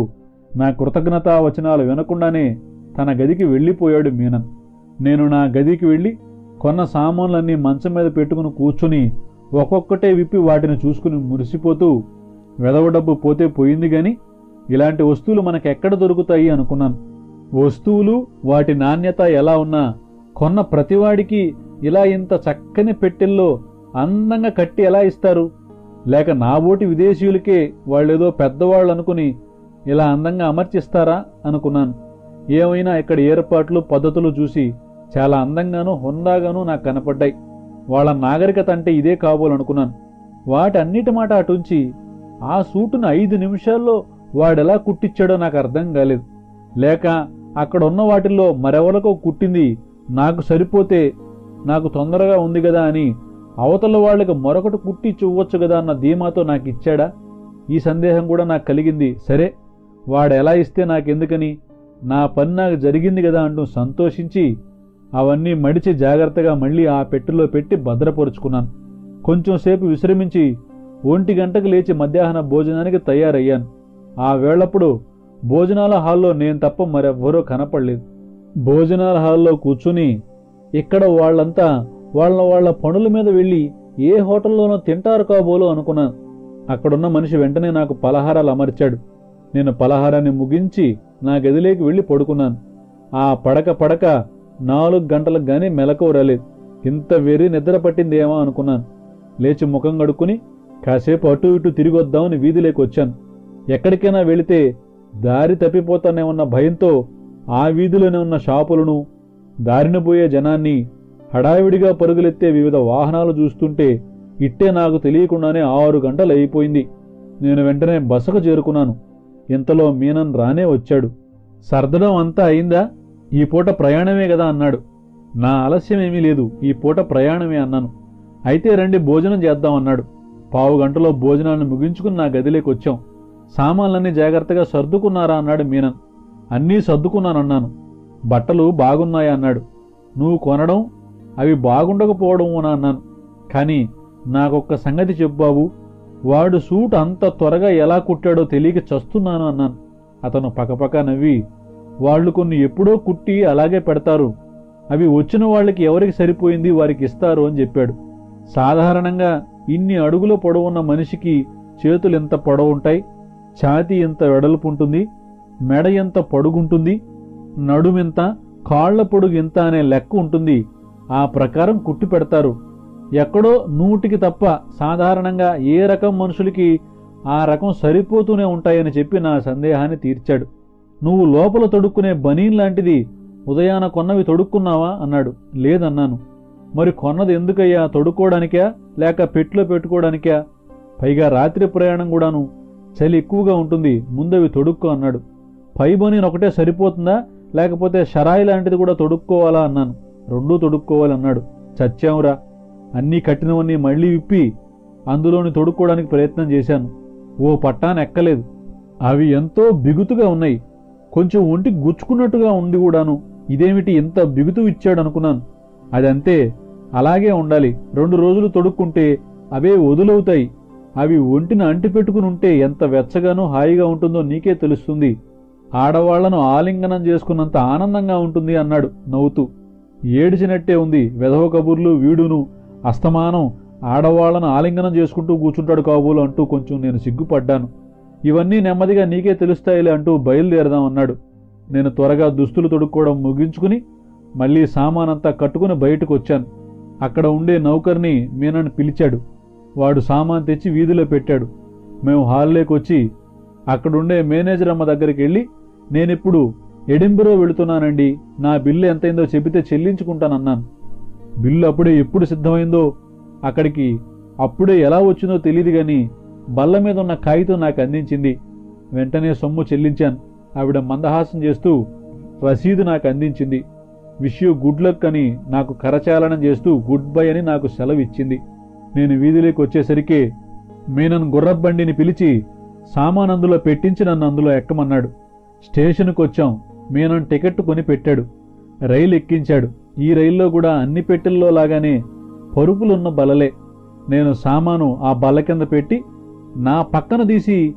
నా కృతజ్ఞతా వచనాలు వినకుండానే తన గదికి వెళ్ళిపోయాడు మీనన్ నేను నా గదికి వెళ్ళి కొన్న సామాన్లన్నీ మంచం మీద పెట్టుకుని కూర్చుని ఒక్కొక్కటే విప్పి వాటిని చూసుకుని మురిసిపోతూ వెదవ డబ్బు పోతే పోయింది గాని ఇలాంటి వస్తువులు మనకెక్కడ దొరుకుతాయి అనుకున్నాను వస్తువులు వాటి నాణ్యత ఎలా ఉన్నా కొన్న ప్రతివాడికి ఇలా ఇంత చక్కని పెట్టెల్లో అందంగా కట్టి ఎలా ఇస్తారు లేక నాబోటి విదేశీయులకే వాళ్ళేదో పెద్దవాళ్ళు అనుకుని ఇలా అందంగా అమర్చిస్తారా అనుకున్నాను ఏమైనా ఇక్కడ ఏర్పాట్లు పద్ధతులు చూసి చాలా అందంగానూ హుందాగానూ నాకు కనపడ్డాయి వాళ్ళ నాగరికత అంటే ఇదే కాబోలనుకున్నాను వాటన్నిటి మాట అటుంచి ఆ సూటును ఐదు నిమిషాల్లో వాడెలా కుట్టించాడో నాకు అర్థం కాలేదు లేక అక్కడ ఉన్న వాటిల్లో మరెవరికో కుట్టింది నాకు సరిపోతే నాకు తొందరగా ఉంది కదా అని అవతల వాళ్ళకి మరొకటి కుట్టి చూవచ్చు కదా అన్న ధీమాతో నాకు ఇచ్చాడా ఈ సందేహం కూడా నాకు కలిగింది సరే వాడు ఎలా ఇస్తే నాకెందుకని నా పని నాకు జరిగింది కదా అంటూ సంతోషించి అవన్నీ మడిచి జాగ్రత్తగా మళ్ళీ ఆ పెట్టెలో పెట్టి భద్రపరుచుకున్నాను కొంచెం సేపు విశ్రమించి ఒంటి గంటకు లేచి మధ్యాహ్న భోజనానికి తయారయ్యాను ఆ వేళప్పుడు భోజనాల హాల్లో నేను తప్ప మరెవ్వరూ కనపడలేదు భోజనాల హాల్లో కూర్చుని ఇక్కడ వాళ్ళంతా వాళ్ళ వాళ్ళ పనుల మీద వెళ్ళి ఏ హోటల్లోనో తింటారు కాబోలు అనుకున్నాను అక్కడున్న మనిషి వెంటనే నాకు పలహారాలు అమర్చాడు నేను పలహారాన్ని ముగించి నా గదిలోకి వెళ్ళి పడుకున్నాను ఆ పడక పడక నాలుగు గంటలకు గాని మెలకు రాలేదు ఇంత వెర్రి నిద్ర పట్టిందేమో అనుకున్నాను లేచి ముఖం కడుక్కుని కాసేపు అటు ఇటు తిరిగి వద్దామని వీధిలోకి వచ్చాను ఎక్కడికైనా వెళితే దారి తప్పిపోతానేమన్న భయంతో ఆ వీధిలోనే ఉన్న షాపులను దారిన పోయే జనాన్ని హడావిడిగా పరుగులెత్తే వివిధ వాహనాలు చూస్తుంటే ఇట్టే నాకు తెలియకుండానే ఆరు గంటలు అయిపోయింది నేను వెంటనే బసకు చేరుకున్నాను ఇంతలో మీనన్ రానే వచ్చాడు సర్దడం అంతా అయిందా ఈ పూట ప్రయాణమే కదా అన్నాడు నా ఆలస్యమేమీ లేదు ఈ పూట ప్రయాణమే అన్నాను అయితే రండి భోజనం చేద్దాం అన్నాడు పావు గంటలో భోజనాన్ని ముగించుకుని నా గదిలోకి వచ్చాం సామాన్లన్నీ జాగ్రత్తగా సర్దుకున్నారా అన్నాడు మీనన్ అన్నీ సర్దుకున్నానన్నాను బట్టలు బాగున్నాయా అన్నాడు నువ్వు కొనడం అవి బాగుండకపోవడం అన్నాను కానీ నాకొక్క సంగతి చెప్పు బాబు వాడు సూట్ అంత త్వరగా ఎలా కుట్టాడో తెలియక చస్తున్నాను అన్నాను అతను పకపక నవ్వి వాళ్ళు కొన్ని ఎప్పుడో కుట్టి అలాగే పెడతారు అవి వచ్చిన వాళ్ళకి ఎవరికి సరిపోయింది వారికి ఇస్తారు అని చెప్పాడు సాధారణంగా ఇన్ని అడుగుల పొడవున్న మనిషికి చేతులు ఎంత పొడవుంటాయి ఛాతీ ఎంత వెడల్పు ఉంటుంది మెడ ఎంత పొడుగుంటుంది నడుమెంత కాళ్ల పొడుగు ఎంత అనే లెక్క ఉంటుంది ఆ ప్రకారం కుట్టి పెడతారు ఎక్కడో నూటికి తప్ప సాధారణంగా ఏ రకం మనుషులకి ఆ రకం సరిపోతూనే ఉంటాయని చెప్పి నా సందేహాన్ని తీర్చాడు నువ్వు లోపల తొడుక్కునే బనీన్ లాంటిది ఉదయాన కొన్నవి తొడుక్కున్నావా అన్నాడు లేదన్నాను మరి కొన్నది ఎందుకయ్యా తొడుక్కోవడానికా లేక పెట్టులో పెట్టుకోవడానికా పైగా రాత్రి ప్రయాణం కూడాను చలి ఎక్కువగా ఉంటుంది ముందవి తొడుక్కో అన్నాడు పై బనీన్ ఒకటే సరిపోతుందా లేకపోతే షరాయి లాంటిది కూడా తొడుక్కోవాలా అన్నాను రెండూ తొడుక్కోవాలన్నాడు చచ్చావురా అన్నీ కట్టినవన్నీ మళ్ళీ విప్పి అందులోని తొడుక్కోవడానికి ప్రయత్నం చేశాను ఓ పట్టాన ఎక్కలేదు అవి ఎంతో బిగుతుగా ఉన్నాయి కొంచెం ఒంటి గుచ్చుకున్నట్టుగా ఉండి కూడాను ఇదేమిటి ఇంత బిగుతు ఇచ్చాడు అనుకున్నాను అదంతే అలాగే ఉండాలి రెండు రోజులు తొడుక్కుంటే అవే వదులవుతాయి అవి ఒంటిని అంటి పెట్టుకుని ఉంటే ఎంత వెచ్చగానో హాయిగా ఉంటుందో నీకే తెలుస్తుంది ఆడవాళ్లను ఆలింగనం చేసుకున్నంత ఆనందంగా ఉంటుంది అన్నాడు నవ్వుతూ ఏడిచినట్టే ఉంది వెధవ కబుర్లు వీడును అస్తమానం ఆడవాళ్లను ఆలింగనం చేసుకుంటూ కూర్చుంటాడు కాబోలు అంటూ కొంచెం నేను సిగ్గుపడ్డాను ఇవన్నీ నెమ్మదిగా నీకే తెలుస్తాయిలే అంటూ బయలుదేరదాం అన్నాడు నేను త్వరగా దుస్తులు తొడుక్కోవడం ముగించుకుని మళ్ళీ సామానంతా కట్టుకుని బయటకు వచ్చాను అక్కడ ఉండే నౌకర్ని మీనని పిలిచాడు వాడు సామాన్ తెచ్చి వీధిలో పెట్టాడు మేము హాల్లోకి వచ్చి అక్కడుండే మేనేజర్ అమ్మ దగ్గరికి వెళ్ళి నేనిప్పుడు ఎడింబరో వెళుతున్నానండి నా బిల్లు ఎంతైందో చెబితే చెల్లించుకుంటానన్నాను బిల్లు అప్పుడే ఎప్పుడు సిద్ధమైందో అక్కడికి అప్పుడే ఎలా వచ్చిందో తెలియదు గాని బల్ల మీద ఉన్న కాగితం నాకు అందించింది వెంటనే సొమ్ము చెల్లించాను ఆవిడ మందహాసం చేస్తూ రసీదు నాకు అందించింది విషయం గుడ్ లక్ అని నాకు కరచాలనం చేస్తూ గుడ్ బై అని నాకు సెలవు ఇచ్చింది నేను వీధిలోకి వచ్చేసరికి మీనన్ గుర్రబండిని పిలిచి సామాన్ అందులో పెట్టించి నన్ను అందులో ఎక్కమన్నాడు స్టేషన్కి వచ్చాం మీనన్ టికెట్ కొని పెట్టాడు రైలు ఎక్కించాడు ఈ రైల్లో కూడా అన్ని పెట్టెల్లో లాగానే పరుపులున్న బలలే నేను సామాను ఆ బల్ల కింద పెట్టి నా పక్కన తీసి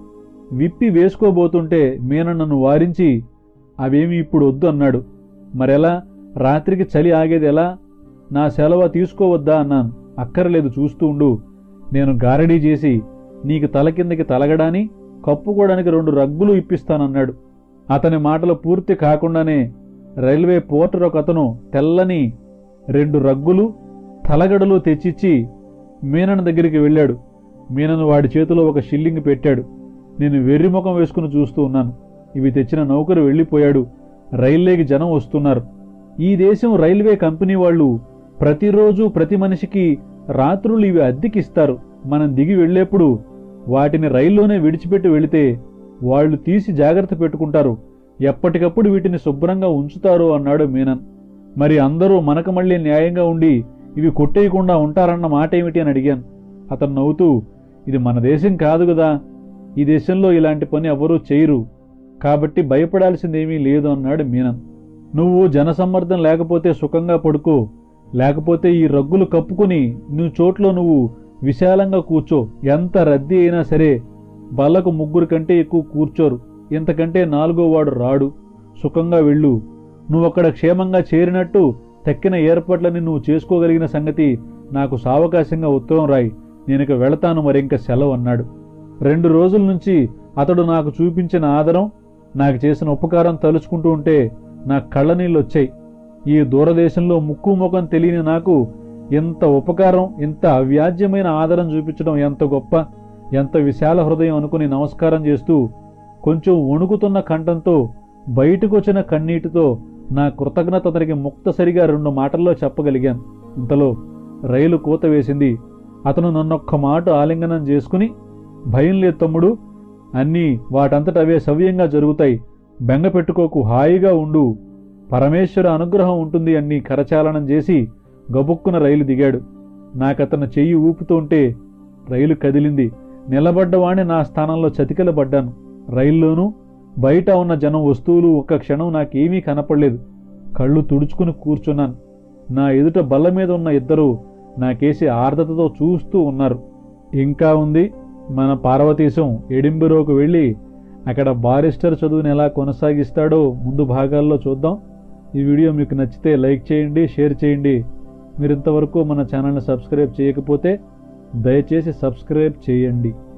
విప్పి వేసుకోబోతుంటే మీన నన్ను వారించి అవేమి ఇప్పుడు వద్దు అన్నాడు మరెలా రాత్రికి చలి ఆగేది ఎలా నా సెలవు తీసుకోవద్దా అన్నాను అక్కర్లేదు చూస్తూ ఉండు నేను గారడీ చేసి నీకు తల కిందకి తలగడాని కప్పుకోవడానికి రెండు రగ్గులు ఇప్పిస్తానన్నాడు అతని మాటలు పూర్తి కాకుండానే రైల్వే పోర్టర్ ఒక అతను తెల్లని రెండు రగ్గులు తలగడలు తెచ్చిచ్చి మీనన్ దగ్గరికి వెళ్ళాడు మీనను వాడి చేతిలో ఒక షిల్లింగ్ పెట్టాడు నేను వెర్రిముఖం వేసుకుని చూస్తూ ఉన్నాను ఇవి తెచ్చిన నౌకరు వెళ్ళిపోయాడు రైల్వేకి జనం వస్తున్నారు ఈ దేశం రైల్వే కంపెనీ వాళ్ళు ప్రతిరోజు ప్రతి మనిషికి రాత్రులు ఇవి అద్దెకిస్తారు మనం దిగి వెళ్ళేప్పుడు వాటిని రైల్లోనే విడిచిపెట్టి వెళితే వాళ్ళు తీసి జాగ్రత్త పెట్టుకుంటారు ఎప్పటికప్పుడు వీటిని శుభ్రంగా ఉంచుతారు అన్నాడు మీనన్ మరి అందరూ మనకు మళ్ళీ న్యాయంగా ఉండి ఇవి కొట్టేయకుండా ఉంటారన్న మాట ఏమిటి అని అడిగాను అతను నవ్వుతూ ఇది మన దేశం కాదు కదా ఈ దేశంలో ఇలాంటి పని ఎవరూ చేయరు కాబట్టి భయపడాల్సిందేమీ లేదు అన్నాడు మీనన్ నువ్వు జనసమ్మర్దం లేకపోతే సుఖంగా పడుకో లేకపోతే ఈ రగ్గులు కప్పుకుని నువ్వు చోట్లో నువ్వు విశాలంగా కూర్చో ఎంత రద్దీ అయినా సరే బల్లకు ముగ్గురు కంటే ఎక్కువ కూర్చోరు ఇంతకంటే నాలుగో వాడు రాడు సుఖంగా వెళ్ళు నువ్వక్కడ క్షేమంగా చేరినట్టు తక్కిన ఏర్పాట్లని నువ్వు చేసుకోగలిగిన సంగతి నాకు సావకాశంగా ఉత్తరం రాయి నేనిక వెళతాను మరింక సెలవు అన్నాడు రెండు రోజుల నుంచి అతడు నాకు చూపించిన ఆదరం నాకు చేసిన ఉపకారం తలుచుకుంటూ ఉంటే నా కళ్ళ నీళ్ళు వచ్చాయి ఈ దూరదేశంలో ముక్కు ముఖం తెలియని నాకు ఎంత ఉపకారం ఇంత అవ్యాజ్యమైన ఆదరం చూపించడం ఎంత గొప్ప ఎంత విశాల హృదయం అనుకుని నమస్కారం చేస్తూ కొంచెం వణుకుతున్న కంఠంతో బయటకు వచ్చిన కన్నీటితో నా కృతజ్ఞత అతనికి ముక్తసరిగా రెండు మాటల్లో చెప్పగలిగాను ఇంతలో రైలు కూత వేసింది అతను నన్నొక్క మాట ఆలింగనం చేసుకుని భయం లేదు తమ్ముడు అన్నీ వాటంతట అవే సవ్యంగా జరుగుతాయి బెంగ పెట్టుకోకు హాయిగా ఉండు పరమేశ్వర అనుగ్రహం ఉంటుంది అన్ని కరచాలనం చేసి గబుక్కున రైలు దిగాడు నాకతను చెయ్యి ఊపుతుంటే రైలు కదిలింది నిలబడ్డవాణ్ణి నా స్థానంలో చతికిలబడ్డాను రైల్లోనూ బయట ఉన్న జనం వస్తువులు ఒక్క క్షణం నాకేమీ కనపడలేదు కళ్ళు తుడుచుకుని కూర్చున్నాను నా ఎదుట బల్ల మీద ఉన్న ఇద్దరు నాకేసి ఆర్ద్రతతో చూస్తూ ఉన్నారు ఇంకా ఉంది మన పార్వతీశం ఎడింబరోకు వెళ్ళి అక్కడ బారిస్టర్ చదువుని ఎలా కొనసాగిస్తాడో ముందు భాగాల్లో చూద్దాం ఈ వీడియో మీకు నచ్చితే లైక్ చేయండి షేర్ చేయండి మీరు ఇంతవరకు మన ఛానల్ని సబ్స్క్రైబ్ చేయకపోతే దయచేసి సబ్స్క్రైబ్ చేయండి